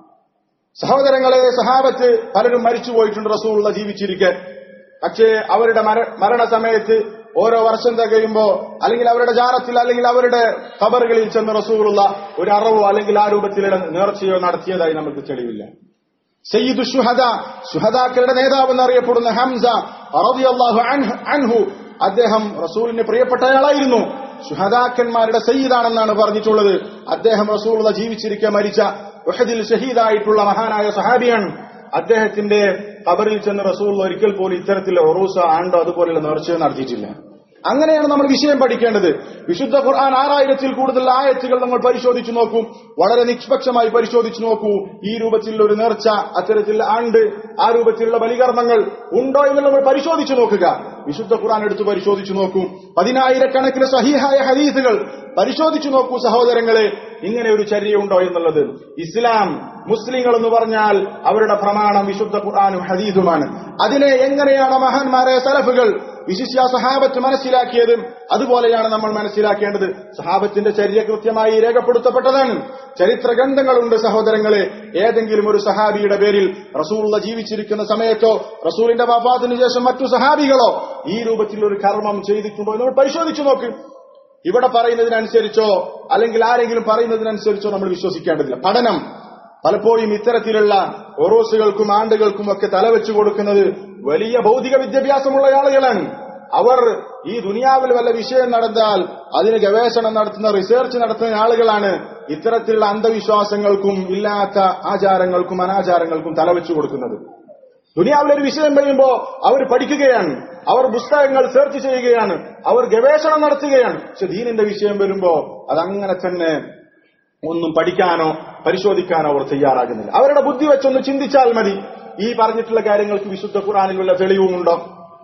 സഹോദരങ്ങളെ സഹാബത്ത് പലരും മരിച്ചുപോയിട്ടുണ്ട് റസൂള്ള ജീവിച്ചിരിക്കെ പക്ഷേ അവരുടെ മരണസമയത്ത് ഓരോ വർഷം തികയുമ്പോ അല്ലെങ്കിൽ അവരുടെ ജാറത്തിൽ അല്ലെങ്കിൽ അവരുടെ ഖബറുകളിൽ ചെന്ന് റസൂലുള്ള ഒരു അറിവോ അല്ലെങ്കിൽ ആ രൂപത്തിലുള്ള നേർച്ചയോ നടത്തിയതായി നമുക്ക് തെളിവില്ല സയ്യിദ് ഷുഹദ ഷുഹദാക്കളുടെ നേതാവ് എന്നറിയപ്പെടുന്ന ഹംസ റളിയല്ലാഹു അൻഹു അദ്ദേഹം റസൂലിന് പ്രിയപ്പെട്ടയാളായിരുന്നു ഷുഹദാക്കന്മാരുടെ സയ്യിദാണെന്നാണ് പറഞ്ഞിട്ടുള്ളത് അദ്ദേഹം റസൂലുള്ള ജീവിച്ചിരിക്കെ മരിച്ച ഉഹദിൽ ഷഹീദായിട്ടുള്ള മഹാനായ സഹാബിയാണ് അദ്ദേഹത്തിന്റെ കബറിൽ ചെന്ന് റസൂൽ ഒരിക്കൽ പോലും ഇത്തരത്തിലുള്ള ഒറൂസ ആണ്ടോ അതുപോലെയുള്ള നേർച്ചയോ നടത്തിയിട്ടില്ല അങ്ങനെയാണ് നമ്മൾ വിഷയം പഠിക്കേണ്ടത് വിശുദ്ധ ഖുർആൻ ആറായിരത്തിൽ കൂടുതൽ ആയത്തുകൾ നമ്മൾ പരിശോധിച്ചു നോക്കൂ വളരെ നിഷ്പക്ഷമായി പരിശോധിച്ചു നോക്കൂ ഈ രൂപത്തിലുള്ള ഒരു നേർച്ച അത്തരത്തിലുള്ള ആണ്ട് ആ രൂപത്തിലുള്ള ബലികർമ്മങ്ങൾ ഉണ്ടോ എന്ന് നമ്മൾ പരിശോധിച്ചു നോക്കുക വിശുദ്ധ ഖുർആൻ എടുത്ത് പരിശോധിച്ചു നോക്കൂ പതിനായിരക്കണക്കിന് സഹിഹായ ഹദീസുകൾ പരിശോധിച്ചു നോക്കൂ സഹോദരങ്ങളെ ഇങ്ങനെ ഒരു ചര്യയുണ്ടോ എന്നുള്ളത് ഇസ്ലാം മുസ്ലിങ്ങൾ എന്ന് പറഞ്ഞാൽ അവരുടെ പ്രമാണം വിശുദ്ധ ഖുർആാനും ഹദീസുമാണ് അതിനെ എങ്ങനെയാണ് മഹാന്മാരെ സലഫുകൾ വിശിഷ്യ സഹാബത്ത് മനസ്സിലാക്കിയതും അതുപോലെയാണ് നമ്മൾ മനസ്സിലാക്കേണ്ടത് സഹാബത്തിന്റെ ചര്യ കൃത്യമായി രേഖപ്പെടുത്തപ്പെട്ടതാണ് ചരിത്ര ഗ്രന്ഥങ്ങളുണ്ട് സഹോദരങ്ങളെ ഏതെങ്കിലും ഒരു സഹാബിയുടെ പേരിൽ റസൂള്ള ജീവിച്ചിരിക്കുന്ന സമയത്തോ റസൂലിന്റെ വഫാത്തിന് ശേഷം മറ്റു സഹാബികളോ ഈ രൂപത്തിൽ ഒരു കർമ്മം ചെയ്തിട്ടുണ്ടോ എന്ന് നമ്മൾ പരിശോധിച്ചു നോക്ക് ഇവിടെ പറയുന്നതിനനുസരിച്ചോ അല്ലെങ്കിൽ ആരെങ്കിലും പറയുന്നതിനനുസരിച്ചോ നമ്മൾ വിശ്വസിക്കേണ്ടതില്ല പഠനം പലപ്പോഴും ഇത്തരത്തിലുള്ള ഒറോസുകൾക്കും ആണ്ടുകൾക്കും ഒക്കെ തലവെച്ചു കൊടുക്കുന്നത് വലിയ ഭൗതിക വിദ്യാഭ്യാസമുള്ള ആളുകളാണ് അവർ ഈ ദുനിയാവിൽ വല്ല വിഷയം നടന്നാൽ അതിന് ഗവേഷണം നടത്തുന്ന റിസർച്ച് നടത്തുന്ന ആളുകളാണ് ഇത്തരത്തിലുള്ള അന്ധവിശ്വാസങ്ങൾക്കും ഇല്ലാത്ത ആചാരങ്ങൾക്കും അനാചാരങ്ങൾക്കും തലവെച്ചു കൊടുക്കുന്നത് ദുനിയാവിൽ ഒരു വിഷയം കഴിയുമ്പോ അവർ പഠിക്കുകയാണ് അവർ പുസ്തകങ്ങൾ സെർച്ച് ചെയ്യുകയാണ് അവർ ഗവേഷണം നടത്തുകയാണ് പക്ഷെ ദീനിന്റെ വിഷയം വരുമ്പോ അതങ്ങനെ തന്നെ ഒന്നും പഠിക്കാനോ പരിശോധിക്കാനോ അവർ തയ്യാറാകുന്നില്ല അവരുടെ ബുദ്ധി വെച്ചൊന്ന് ചിന്തിച്ചാൽ മതി ഈ പറഞ്ഞിട്ടുള്ള കാര്യങ്ങൾക്ക് വിശുദ്ധ ഖുറാനിലുള്ള തെളിവുമുണ്ടോ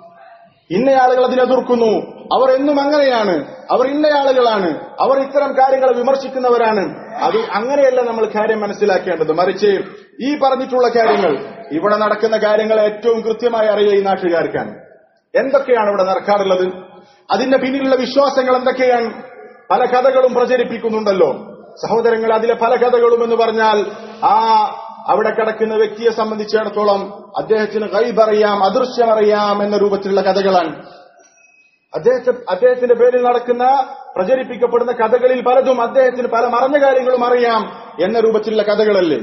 ഇന്നയാളുകൾ അതിനെതിർക്കുന്നു അവർ എന്നും അങ്ങനെയാണ് അവർ ഇന്നയാളുകളാണ് അവർ ഇത്തരം കാര്യങ്ങളെ വിമർശിക്കുന്നവരാണ് അത് അങ്ങനെയല്ല നമ്മൾ കാര്യം മനസ്സിലാക്കേണ്ടത് മറിച്ച് ഈ പറഞ്ഞിട്ടുള്ള കാര്യങ്ങൾ ഇവിടെ നടക്കുന്ന കാര്യങ്ങൾ ഏറ്റവും കൃത്യമായി അറിയുക ഈ നാട്ടുകാർക്കാണ് എന്തൊക്കെയാണ് ഇവിടെ നടക്കാറുള്ളത് അതിന്റെ പിന്നിലുള്ള വിശ്വാസങ്ങൾ എന്തൊക്കെയാണ് പല കഥകളും പ്രചരിപ്പിക്കുന്നുണ്ടല്ലോ സഹോദരങ്ങൾ അതിലെ പല കഥകളും എന്ന് പറഞ്ഞാൽ ആ അവിടെ കിടക്കുന്ന വ്യക്തിയെ സംബന്ധിച്ചിടത്തോളം അദ്ദേഹത്തിന് കൈബറിയാം അദൃശ്യമറിയാം എന്ന രൂപത്തിലുള്ള കഥകളാണ് അദ്ദേഹത്തെ അദ്ദേഹത്തിന്റെ പേരിൽ നടക്കുന്ന പ്രചരിപ്പിക്കപ്പെടുന്ന കഥകളിൽ പലതും അദ്ദേഹത്തിന് പല മറഞ്ഞ കാര്യങ്ങളും അറിയാം എന്ന രൂപത്തിലുള്ള കഥകളല്ലേ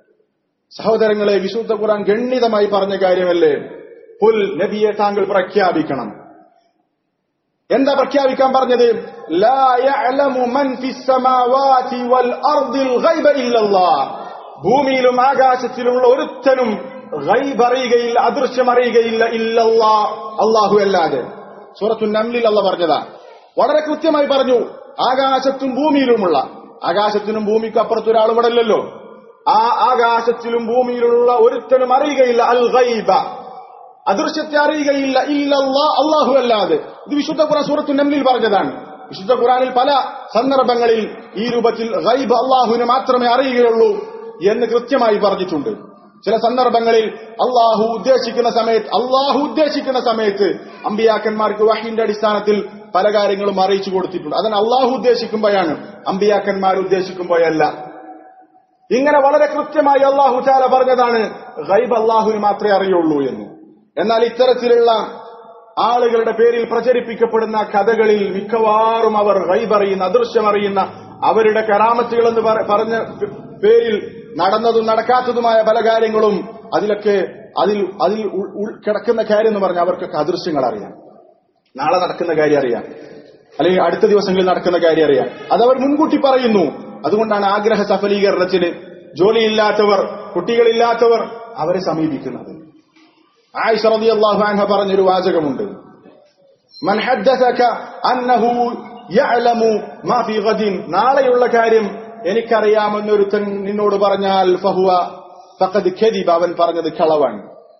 സഹോദരങ്ങളെ വിശുദ്ധ ഖുർആൻ ഗണ്യതമായി പറഞ്ഞ കാര്യമല്ലേ പുൽ നബിയെ താങ്കൾ പ്രഖ്യാപിക്കണം എന്താ പ്രഖ്യാപിക്കാൻ പറഞ്ഞത് ലാ യഅലമു മൻ ഫിസ് സമാവാതി വൽ അർദിൽ ഗൈബ ഇല്ലല്ലാഹ് ഭൂമിയിലും ആകാശത്തിലുള്ള ഒരുത്തനും ഗൈബ് അറിയുകയില്ല അദൃശ്യം അറിയുകയില്ല ഇല്ലല്ലാ അല്ലാഹു അല്ലാതെ സൂറത്തു നംലിൽ അല്ല പറഞ്ഞതാ വളരെ കൃത്യമായി പറഞ്ഞു ആകാശത്തും ഭൂമിയിലുമുള്ള ആകാശത്തിനും ഭൂമിക്കും അപ്പുറത്ത് ഒരാൾ ഇവിടെ ഇല്ലല്ലോ ആ ആകാശത്തിലും ഭൂമിയിലുള്ള ഒരുത്തനും അറിയുകയില്ല അൽ ഗൈബ അദൃശ്യത്തെ അറിയുകയില്ല ഇല്ലല്ലാ അള്ളാഹു അല്ലാതെ ഇത് വിശുദ്ധ ഖുറാൻ സൂറത്തു നംലിൽ പറഞ്ഞതാണ് വിശുദ്ധ ഖുറാനിൽ പല സന്ദർഭങ്ങളിൽ ഈ രൂപത്തിൽ ഗൈബ് അള്ളാഹുവിന് മാത്രമേ അറിയുകയുള്ളൂ എന്ന് കൃത്യമായി പറഞ്ഞിട്ടുണ്ട് ചില സന്ദർഭങ്ങളിൽ അള്ളാഹു ഉദ്ദേശിക്കുന്ന സമയത്ത് അള്ളാഹു ഉദ്ദേശിക്കുന്ന സമയത്ത് അമ്പിയാക്കന്മാർക്ക് വഹിന്റെ അടിസ്ഥാനത്തിൽ പല കാര്യങ്ങളും അറിയിച്ചു കൊടുത്തിട്ടുണ്ട് അതിന് അള്ളാഹു ഉദ്ദേശിക്കുമ്പോഴാണ് അമ്പിയാക്കന്മാർ ഉദ്ദേശിക്കുമ്പോഴല്ല ഇങ്ങനെ വളരെ കൃത്യമായി അള്ളാഹു ചാല പറഞ്ഞതാണ് ഗൈബ് അള്ളാഹുവിന് മാത്രമേ അറിയുള്ളൂ എന്ന് എന്നാൽ ഇത്തരത്തിലുള്ള ആളുകളുടെ പേരിൽ പ്രചരിപ്പിക്കപ്പെടുന്ന കഥകളിൽ മിക്കവാറും അവർ ഗൈബ് അറിയുന്ന അദൃശ്യം അറിയുന്ന അവരുടെ കറാമത്തുകൾ എന്ന് പറ- പറഞ്ഞ പേരിൽ നടന്നതും നടക്കാത്തതുമായ പല കാര്യങ്ങളും അതിലൊക്കെ അതിൽ അതിൽ ഉൾ- ഉൾ- കിടക്കുന്ന കാര്യം എന്ന് പറഞ്ഞാൽ അവർക്കൊക്കെ അദൃശ്യങ്ങൾ അറിയാം നാളെ നടക്കുന്ന കാര്യം അറിയാം അല്ലെങ്കിൽ അടുത്ത ദിവസങ്ങളിൽ നടക്കുന്ന കാര്യം അറിയാം അതവർ മുൻകൂട്ടി പറയുന്നു അതുകൊണ്ടാണ് ആഗ്രഹ സഫലീകരണത്തിന് ജോലിയില്ലാത്തവർ കുട്ടികളില്ലാത്തവർ അവരെ സമീപിക്കുന്നത് ആയിഷ റളിയല്ലാഹു അൻഹ പറഞ്ഞൊരു വാചകമുണ്ട് മൻ ഹദ്ദസക അന്നഹു യഅലമു മാ ഫീ ഗദിൻ നാളെയുള്ള കാര്യം എനിക്കറിയാമെന്നൊരുത്തൻ നിന്നോട് പറഞ്ഞാൽ ഫഹുവ ഫഖദ് കദിബ അവൻ പറഞ്ഞത് കളവാണ്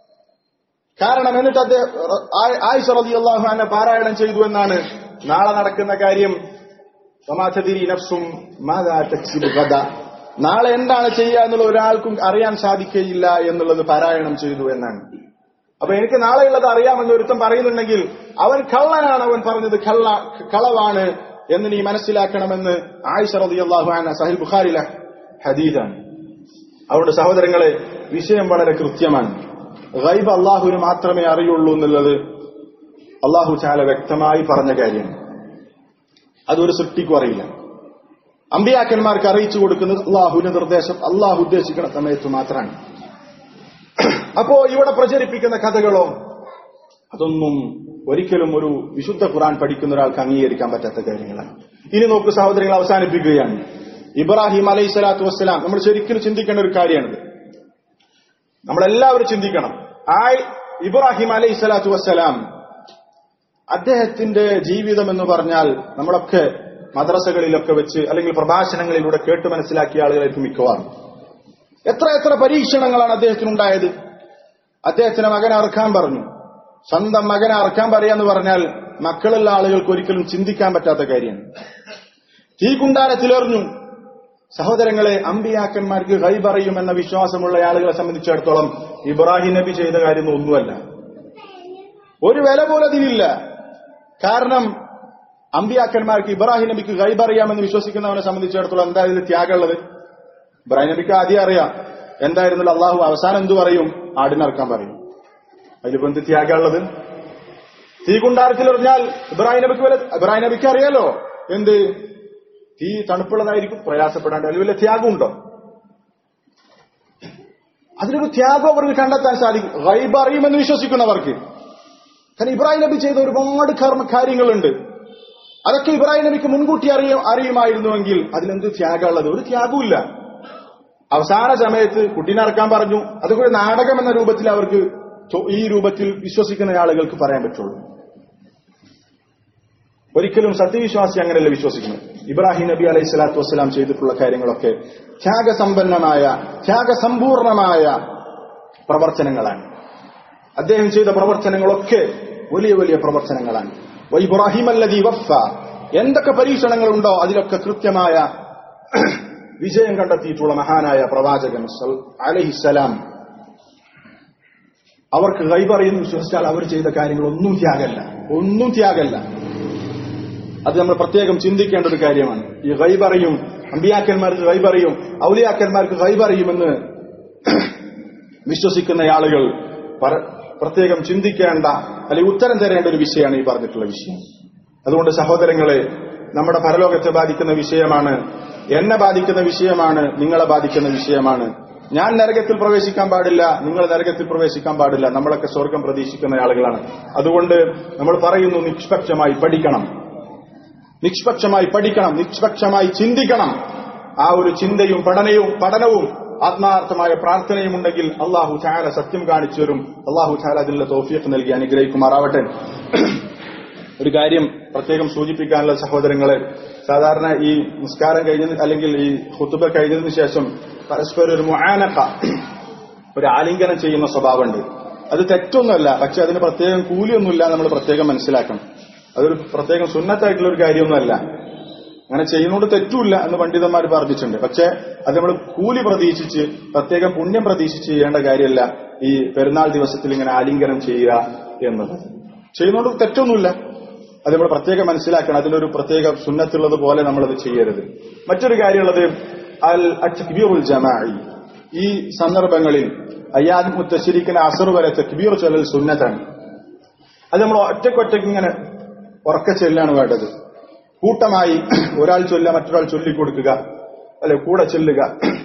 കാരണം എന്നിട്ട് അദ്ദേഹം ആയിഷ റളിയല്ലാഹു അൻഹ പാരായണം ചെയ്തു എന്നാണ് നാളെ നടക്കുന്ന കാര്യം വമാ തദ്രി നഫ്സും മാദാ തക്സിബു ഗദ നാളെ എന്താണ് ചെയ്യുക എന്നുള്ള ഒരാൾക്കും അറിയാൻ സാധിക്കുകയില്ല എന്നുള്ളത് പാരായണം ചെയ്തു എന്നാണ് അപ്പൊ എനിക്ക് നാളെയുള്ളത് അറിയാമെന്ന് ഒരുത്തം പറയുന്നുണ്ടെങ്കിൽ അവൻ കള്ളനാണ് അവൻ പറഞ്ഞത് കള്ള കളവാണ് എന്ന് നീ മനസ്സിലാക്കണമെന്ന് ആയിഷ റളിയല്ലാഹു അൻഹ സഹിൽ ബുഖാരിലെ ഹദീദാണ് അവരുടെ സഹോദരങ്ങളെ വിഷയം വളരെ കൃത്യമാണ് ഗൈബ് അള്ളാഹുവിന് മാത്രമേ അറിയുള്ളൂ എന്നുള്ളത് അള്ളാഹു ചാല വ്യക്തമായി പറഞ്ഞ കാര്യമാണ് അതൊരു സൃഷ്ടിക്കും അറിയില്ല അമ്പിയാക്കന്മാർക്ക് അറിയിച്ചു കൊടുക്കുന്നത് അള്ളാഹുവിന്റെ നിർദ്ദേശം അള്ളാഹു ഉദ്ദേശിക്കുന്ന സമയത്ത് മാത്രമാണ് അപ്പോ ഇവിടെ പ്രചരിപ്പിക്കുന്ന കഥകളോ അതൊന്നും ഒരിക്കലും ഒരു വിശുദ്ധ ഖുറാൻ പഠിക്കുന്ന ഒരാൾക്ക് അംഗീകരിക്കാൻ പറ്റാത്ത കാര്യങ്ങളാണ് ഇനി നോക്കൂ സഹോദരങ്ങൾ അവസാനിപ്പിക്കുകയാണ് ഇബ്രാഹിം അലൈഹി സ്വലാത്തു വസ്സലാം നമ്മൾ ശരിക്കും ചിന്തിക്കേണ്ട ഒരു കാര്യമാണിത് നമ്മളെല്ലാവരും ചിന്തിക്കണം ആ ഇബ്രാഹിം അലൈഹി സ്വലാത്തു വസ്സലാം അദ്ദേഹത്തിന്റെ ജീവിതം എന്ന് പറഞ്ഞാൽ നമ്മളൊക്കെ മദ്രസകളിലൊക്കെ വെച്ച് അല്ലെങ്കിൽ പ്രഭാഷണങ്ങളിലൂടെ കേട്ട് മനസ്സിലാക്കിയ ആളുകളായിരിക്കും മിക്കവാറും എത്ര എത്ര പരീക്ഷണങ്ങളാണ് അദ്ദേഹത്തിനുണ്ടായത് അദ്ദേഹത്തിന് മകനെ അറക്കാൻ പറഞ്ഞു സ്വന്തം മകനെ അറക്കാൻ പറയാന്ന് പറഞ്ഞാൽ മക്കളുള്ള ആളുകൾക്ക് ഒരിക്കലും ചിന്തിക്കാൻ പറ്റാത്ത കാര്യമാണ് തീ കുണ്ടാരത്തിലെറിഞ്ഞു സഹോദരങ്ങളെ അമ്പിയാക്കന്മാർക്ക് കൈപറയുമെന്ന വിശ്വാസമുള്ള ആളുകളെ സംബന്ധിച്ചിടത്തോളം ഇബ്രാഹിം നബി ചെയ്ത കാര്യം ഒന്നുമല്ല ഒരു വില പോലും അതിനില്ല കാരണം അമ്പിയാക്കന്മാർക്ക് ഇബ്രാഹിം നബിക്ക് കൈപറിയാമെന്ന് വിശ്വസിക്കുന്നവനെ സംബന്ധിച്ചിടത്തോളം എന്താ ഇതിൽ ത്യാഗമുള്ളത് ഇബ്രാഹിം നബിക്ക് ആദ്യം അറിയാം എന്തായിരുന്നല്ലോ അള്ളാഹു അവസാനം എന്തു പറയും ആടിനറക്കാൻ പറയും അതിലിപ്പോ എന്ത് ത്യാഗമുള്ളത് തീ കുണ്ടാരത്തിലെറിഞ്ഞാൽ ഇബ്രാഹിം നബിക്ക് വല്ല ഇബ്രാഹിം നബിക്ക് അറിയാലോ എന്ത് തീ തണുപ്പുള്ളതായിരിക്കും പ്രയാസപ്പെടാണ്ട് അതിൽ വല്ല ത്യാഗമുണ്ടോ അതിലൊരു ത്യാഗം അവർക്ക് കണ്ടെത്താൻ സാധിക്കും ഗൈബ് അറിയുമെന്ന് വിശ്വസിക്കുന്നവർക്ക് കാരണം ഇബ്രാഹിം നബി ചെയ്ത ഒരുപാട് കർമ്മ കാര്യങ്ങളുണ്ട് അതൊക്കെ ഇബ്രാഹിം നബിക്ക് മുൻകൂട്ടി അറിയ അറിയുമായിരുന്നുവെങ്കിൽ അതിലെന്ത് ത്യാഗമുള്ളത് ഒരു ത്യാഗവുമില്ല അവസാന സമയത്ത് കുട്ടീനെ ഇറക്കാൻ പറഞ്ഞു അതൊക്കെ ഒരു നാടകം എന്ന രൂപത്തിൽ അവർക്ക് ചോ- ഈ രൂപത്തിൽ വിശ്വസിക്കുന്ന ആളുകൾക്ക് പറയാൻ പറ്റുള്ളൂ ഒരിക്കലും സത്യവിശ്വാസി അങ്ങനെയല്ല വിശ്വസിക്കുന്നത് ഇബ്രാഹിം നബി അലൈഹി സ്വലാത്തു വസ്സലാം ചെയ്തിട്ടുള്ള കാര്യങ്ങളൊക്കെ ത്യാഗസമ്പന്നമായ ത്യാഗസമ്പൂർണമായ പ്രവർത്തനങ്ങളാണ് അദ്ദേഹം ചെയ്ത പ്രവർത്തനങ്ങളൊക്കെ വലിയ വലിയ പ്രവർത്തനങ്ങളാണ് വ ഇബ്രാഹിം അല്ലദീ വഫ എന്തൊക്കെ പരീക്ഷണങ്ങളുണ്ടോ അതിലൊക്കെ കൃത്യമായ വിജയം കണ്ടെത്തിയിട്ടുള്ള മഹാനായ പ്രവാചകൻ സൽ- അലൈഹിസ്സലാം അവർക്ക് ഗൈബറിയെന്ന് വിശ്വസിച്ചാൽ അവർ ചെയ്ത കാര്യങ്ങളൊന്നും ത്യാഗല്ല ഒന്നും ത്യാഗല്ല അത് നമ്മൾ പ്രത്യേകം ചിന്തിക്കേണ്ട ഒരു കാര്യമാണ് ഈ ഗൈബറിയും അമ്പിയാക്കന്മാർക്ക് ഗൈബറിയും ഔലിയാക്കന്മാർക്ക് ഗൈബറിയുമെന്ന് വിശ്വസിക്കുന്ന ആളുകൾ പര- പ്രത്യേകം ചിന്തിക്കേണ്ട അല്ലെങ്കിൽ ഉത്തരം തരേണ്ട ഒരു വിഷയമാണ് ഈ പറഞ്ഞിട്ടുള്ള വിഷയം അതുകൊണ്ട് സഹോദരങ്ങളെ നമ്മുടെ പരലോകത്തെ ബാധിക്കുന്ന വിഷയമാണ് എന്നെ ബാധിക്കുന്ന വിഷയമാണ് നിങ്ങളെ ബാധിക്കുന്ന വിഷയമാണ് ഞാൻ നരകത്തിൽ പ്രവേശിക്കാൻ പാടില്ല നിങ്ങൾ നരകത്തിൽ പ്രവേശിക്കാൻ പാടില്ല നമ്മളൊക്കെ സ്വർഗം പ്രതീക്ഷിക്കുന്ന ആളുകളാണ് അതുകൊണ്ട് നമ്മൾ പറയുന്നു നിഷ്പക്ഷമായി പഠിക്കണം നിഷ്പക്ഷമായി പഠിക്കണം നിഷ്പക്ഷമായി ചിന്തിക്കണം ആ ഒരു ചിന്തയും പഠനവും പഠനവും ആത്മാർത്ഥമായ പ്രാർത്ഥനയും ഉണ്ടെങ്കിൽ അള്ളാഹു ചാല സത്യം കാണിച്ചു വരും അള്ളാഹു ചാല അതിനുള്ള തോഫിയത്ത് നൽകി അനുഗ്രഹിക്കുമാറാവട്ടെ ഒരു കാര്യം പ്രത്യേകം സൂചിപ്പിക്കാനുള്ള സഹോദരങ്ങളെ സാധാരണ ഈ നിസ്കാരം കഴിഞ്ഞ അല്ലെങ്കിൽ ഈ ഹുത്തുബ കഴിഞ്ഞതിന് ശേഷം പരസ്പരം ഒരു മുആനക്ക ഒരു ആലിംഗനം ചെയ്യുന്ന സ്വഭാവമുണ്ട് അത് തെറ്റൊന്നുമല്ല പക്ഷെ അതിന് പ്രത്യേകം കൂലിയൊന്നുമില്ല നമ്മൾ പ്രത്യേകം മനസ്സിലാക്കണം അതൊരു പ്രത്യേകം സുന്നത്തായിട്ടുള്ള ഒരു കാര്യമൊന്നുമല്ല അങ്ങനെ ചെയ്യുന്നതുകൊണ്ട് തെറ്റുമില്ല എന്ന് പണ്ഡിതന്മാർ പറഞ്ഞിട്ടുണ്ട് പക്ഷെ അത് നമ്മൾ കൂലി പ്രതീക്ഷിച്ച് പ്രത്യേകം പുണ്യം പ്രതീക്ഷിച്ച് ചെയ്യേണ്ട കാര്യമല്ല ഈ പെരുന്നാൾ ദിവസത്തിൽ ഇങ്ങനെ ആലിംഗനം ചെയ്യുക എന്നത് ചെയ്യുന്നതുകൊണ്ട് തെറ്റൊന്നുമില്ല അത് നമ്മൾ പ്രത്യേകം മനസ്സിലാക്കണം അതിനൊരു പ്രത്യേക സുന്നത്തുള്ളത് പോലെ നമ്മളത് ചെയ്യരുത് മറ്റൊരു കാര്യമുള്ളത് അൽ അക്ബീറുൽ ജമായി ഈ സന്ദർഭങ്ങളിൽ അയ്യാദ് മുത്തശ്ശിരിക്കുന്ന അസർ വരെ തക്ബീർ ചൊല്ലൽ സുന്നത്താണ് അത് നമ്മൾ ഒറ്റക്കൊറ്റയ്ക്ക് ഇങ്ങനെ ഉറക്ക ചെല്ലാണ് വേണ്ടത് കൂട്ടമായി ഒരാൾ ചൊല്ല മറ്റൊരാൾ ചൊല്ലിക്കൊടുക്കുക അല്ലെ കൂടെ ചൊല്ലുക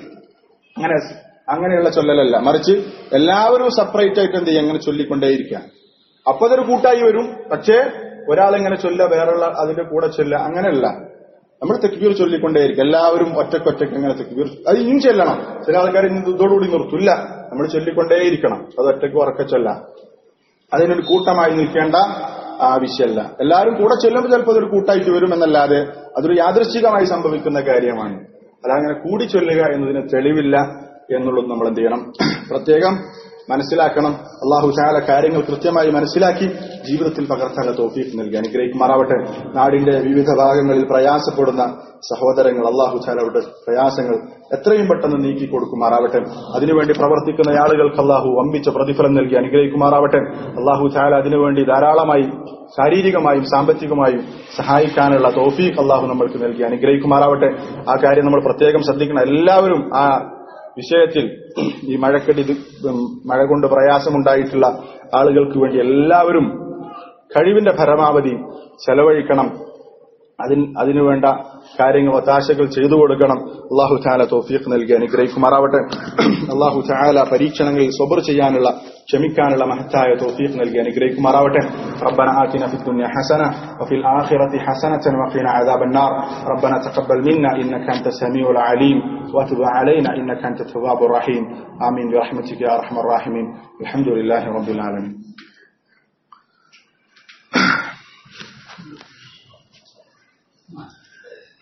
അങ്ങനെ അങ്ങനെയുള്ള ചൊല്ലലല്ല മറിച്ച് എല്ലാവരും സെപ്പറേറ്റ് ആയിട്ട് എന്ത് ചെയ്യും അങ്ങനെ ചൊല്ലിക്കൊണ്ടേയിരിക്കുക അപ്പൊ അതൊരു കൂട്ടായി വരും പക്ഷേ ഒരാളിങ്ങനെ ചൊല്ല വേറുള്ള അതിന്റെ കൂടെ ചൊല്ല അങ്ങനെയല്ല നമ്മൾ തെക്കുബീർ ചൊല്ലിക്കൊണ്ടേയിരിക്കും എല്ലാവരും ഒറ്റക്കൊറ്റയ്ക്ക് അങ്ങനെ തെക്കുബീർ അത് ഇനിയും ചെല്ലണം ചില ആൾക്കാർ ഇനി ഇതോടുകൂടി നിർത്തില്ല നമ്മൾ ചൊല്ലിക്കൊണ്ടേയിരിക്കണം അത് ഒറ്റയ്ക്ക് ഉറക്ക ചൊല്ല അതിനൊരു കൂട്ടമായി നിൽക്കേണ്ട ആവശ്യമല്ല എല്ലാവരും കൂടെ ചെല്ലുമ്പോൾ ചിലപ്പോൾ അതൊരു കൂട്ടായിട്ട് വരും എന്നല്ലാതെ അതൊരു യാദൃശ്ചികമായി സംഭവിക്കുന്ന കാര്യമാണ് അതങ്ങനെ കൂടി ചൊല്ലുക എന്നതിന് തെളിവില്ല എന്നുള്ളത് നമ്മൾ എന്ത് ചെയ്യണം പ്രത്യേകം മനസ്സിലാക്കണം അള്ളാഹു ചാല കാര്യങ്ങൾ കൃത്യമായി മനസ്സിലാക്കി ജീവിതത്തിൽ പകർത്താനുള്ള തോഫീഫ് നൽകി അനുഗ്രഹിക്കുമാറാവട്ടെ നാടിന്റെ വിവിധ ഭാഗങ്ങളിൽ പ്രയാസപ്പെടുന്ന സഹോദരങ്ങൾ അള്ളാഹു ചാലയുടെ പ്രയാസങ്ങൾ എത്രയും പെട്ടെന്ന് നീക്കി കൊടുക്കുമാറാവട്ടെ അതിനുവേണ്ടി പ്രവർത്തിക്കുന്ന ആളുകൾക്ക് അള്ളാഹു വമ്പിച്ച പ്രതിഫലം നൽകി അനുഗ്രഹിക്കുമാറാവട്ടെ അള്ളാഹു ചാല അതിനുവേണ്ടി ധാരാളമായി ശാരീരികമായും സാമ്പത്തികമായും സഹായിക്കാനുള്ള തോഫീഖ് അള്ളാഹു നമ്മൾക്ക് നൽകി അനുഗ്രഹിക്കുമാറാവട്ടെ ആ കാര്യം നമ്മൾ പ്രത്യേകം ശ്രദ്ധിക്കണം എല്ലാവരും ആ വിഷയത്തിൽ ഈ മഴക്കെടി മഴ കൊണ്ട് പ്രയാസമുണ്ടായിട്ടുള്ള ആളുകൾക്ക് വേണ്ടി എല്ലാവരും കഴിവിന്റെ പരമാവധി ചെലവഴിക്കണം അതിന് അതിനുവേണ്ട കാര്യങ്ങൾ ഒത്താശകൾ ചെയ്തു കൊടുക്കണം അള്ളാഹു ചാല തോഫീഖ് നൽകി അനുഗ്രഹിക്കുമാറാവട്ടെ അള്ളാഹു ചാല പരീക്ഷണങ്ങളിൽ സ്വബർ ചെയ്യാനുള്ള ക്ഷമിക്കാനുള്ള മഹത്തായ തോഫീഖ് നൽകി അനുഗ്രഹിക്കുമാറാവട്ടെ ربنا آتنا في الدنيا حسنة وفي الآخرة حسنة وقنا عذاب النار ربنا تقبل منا إنك أنت السميع العليم وتب علينا إنك أنت التواب الرحيم آمين برحمتك يا أرحم الراحمين الحمد لله رب العالمين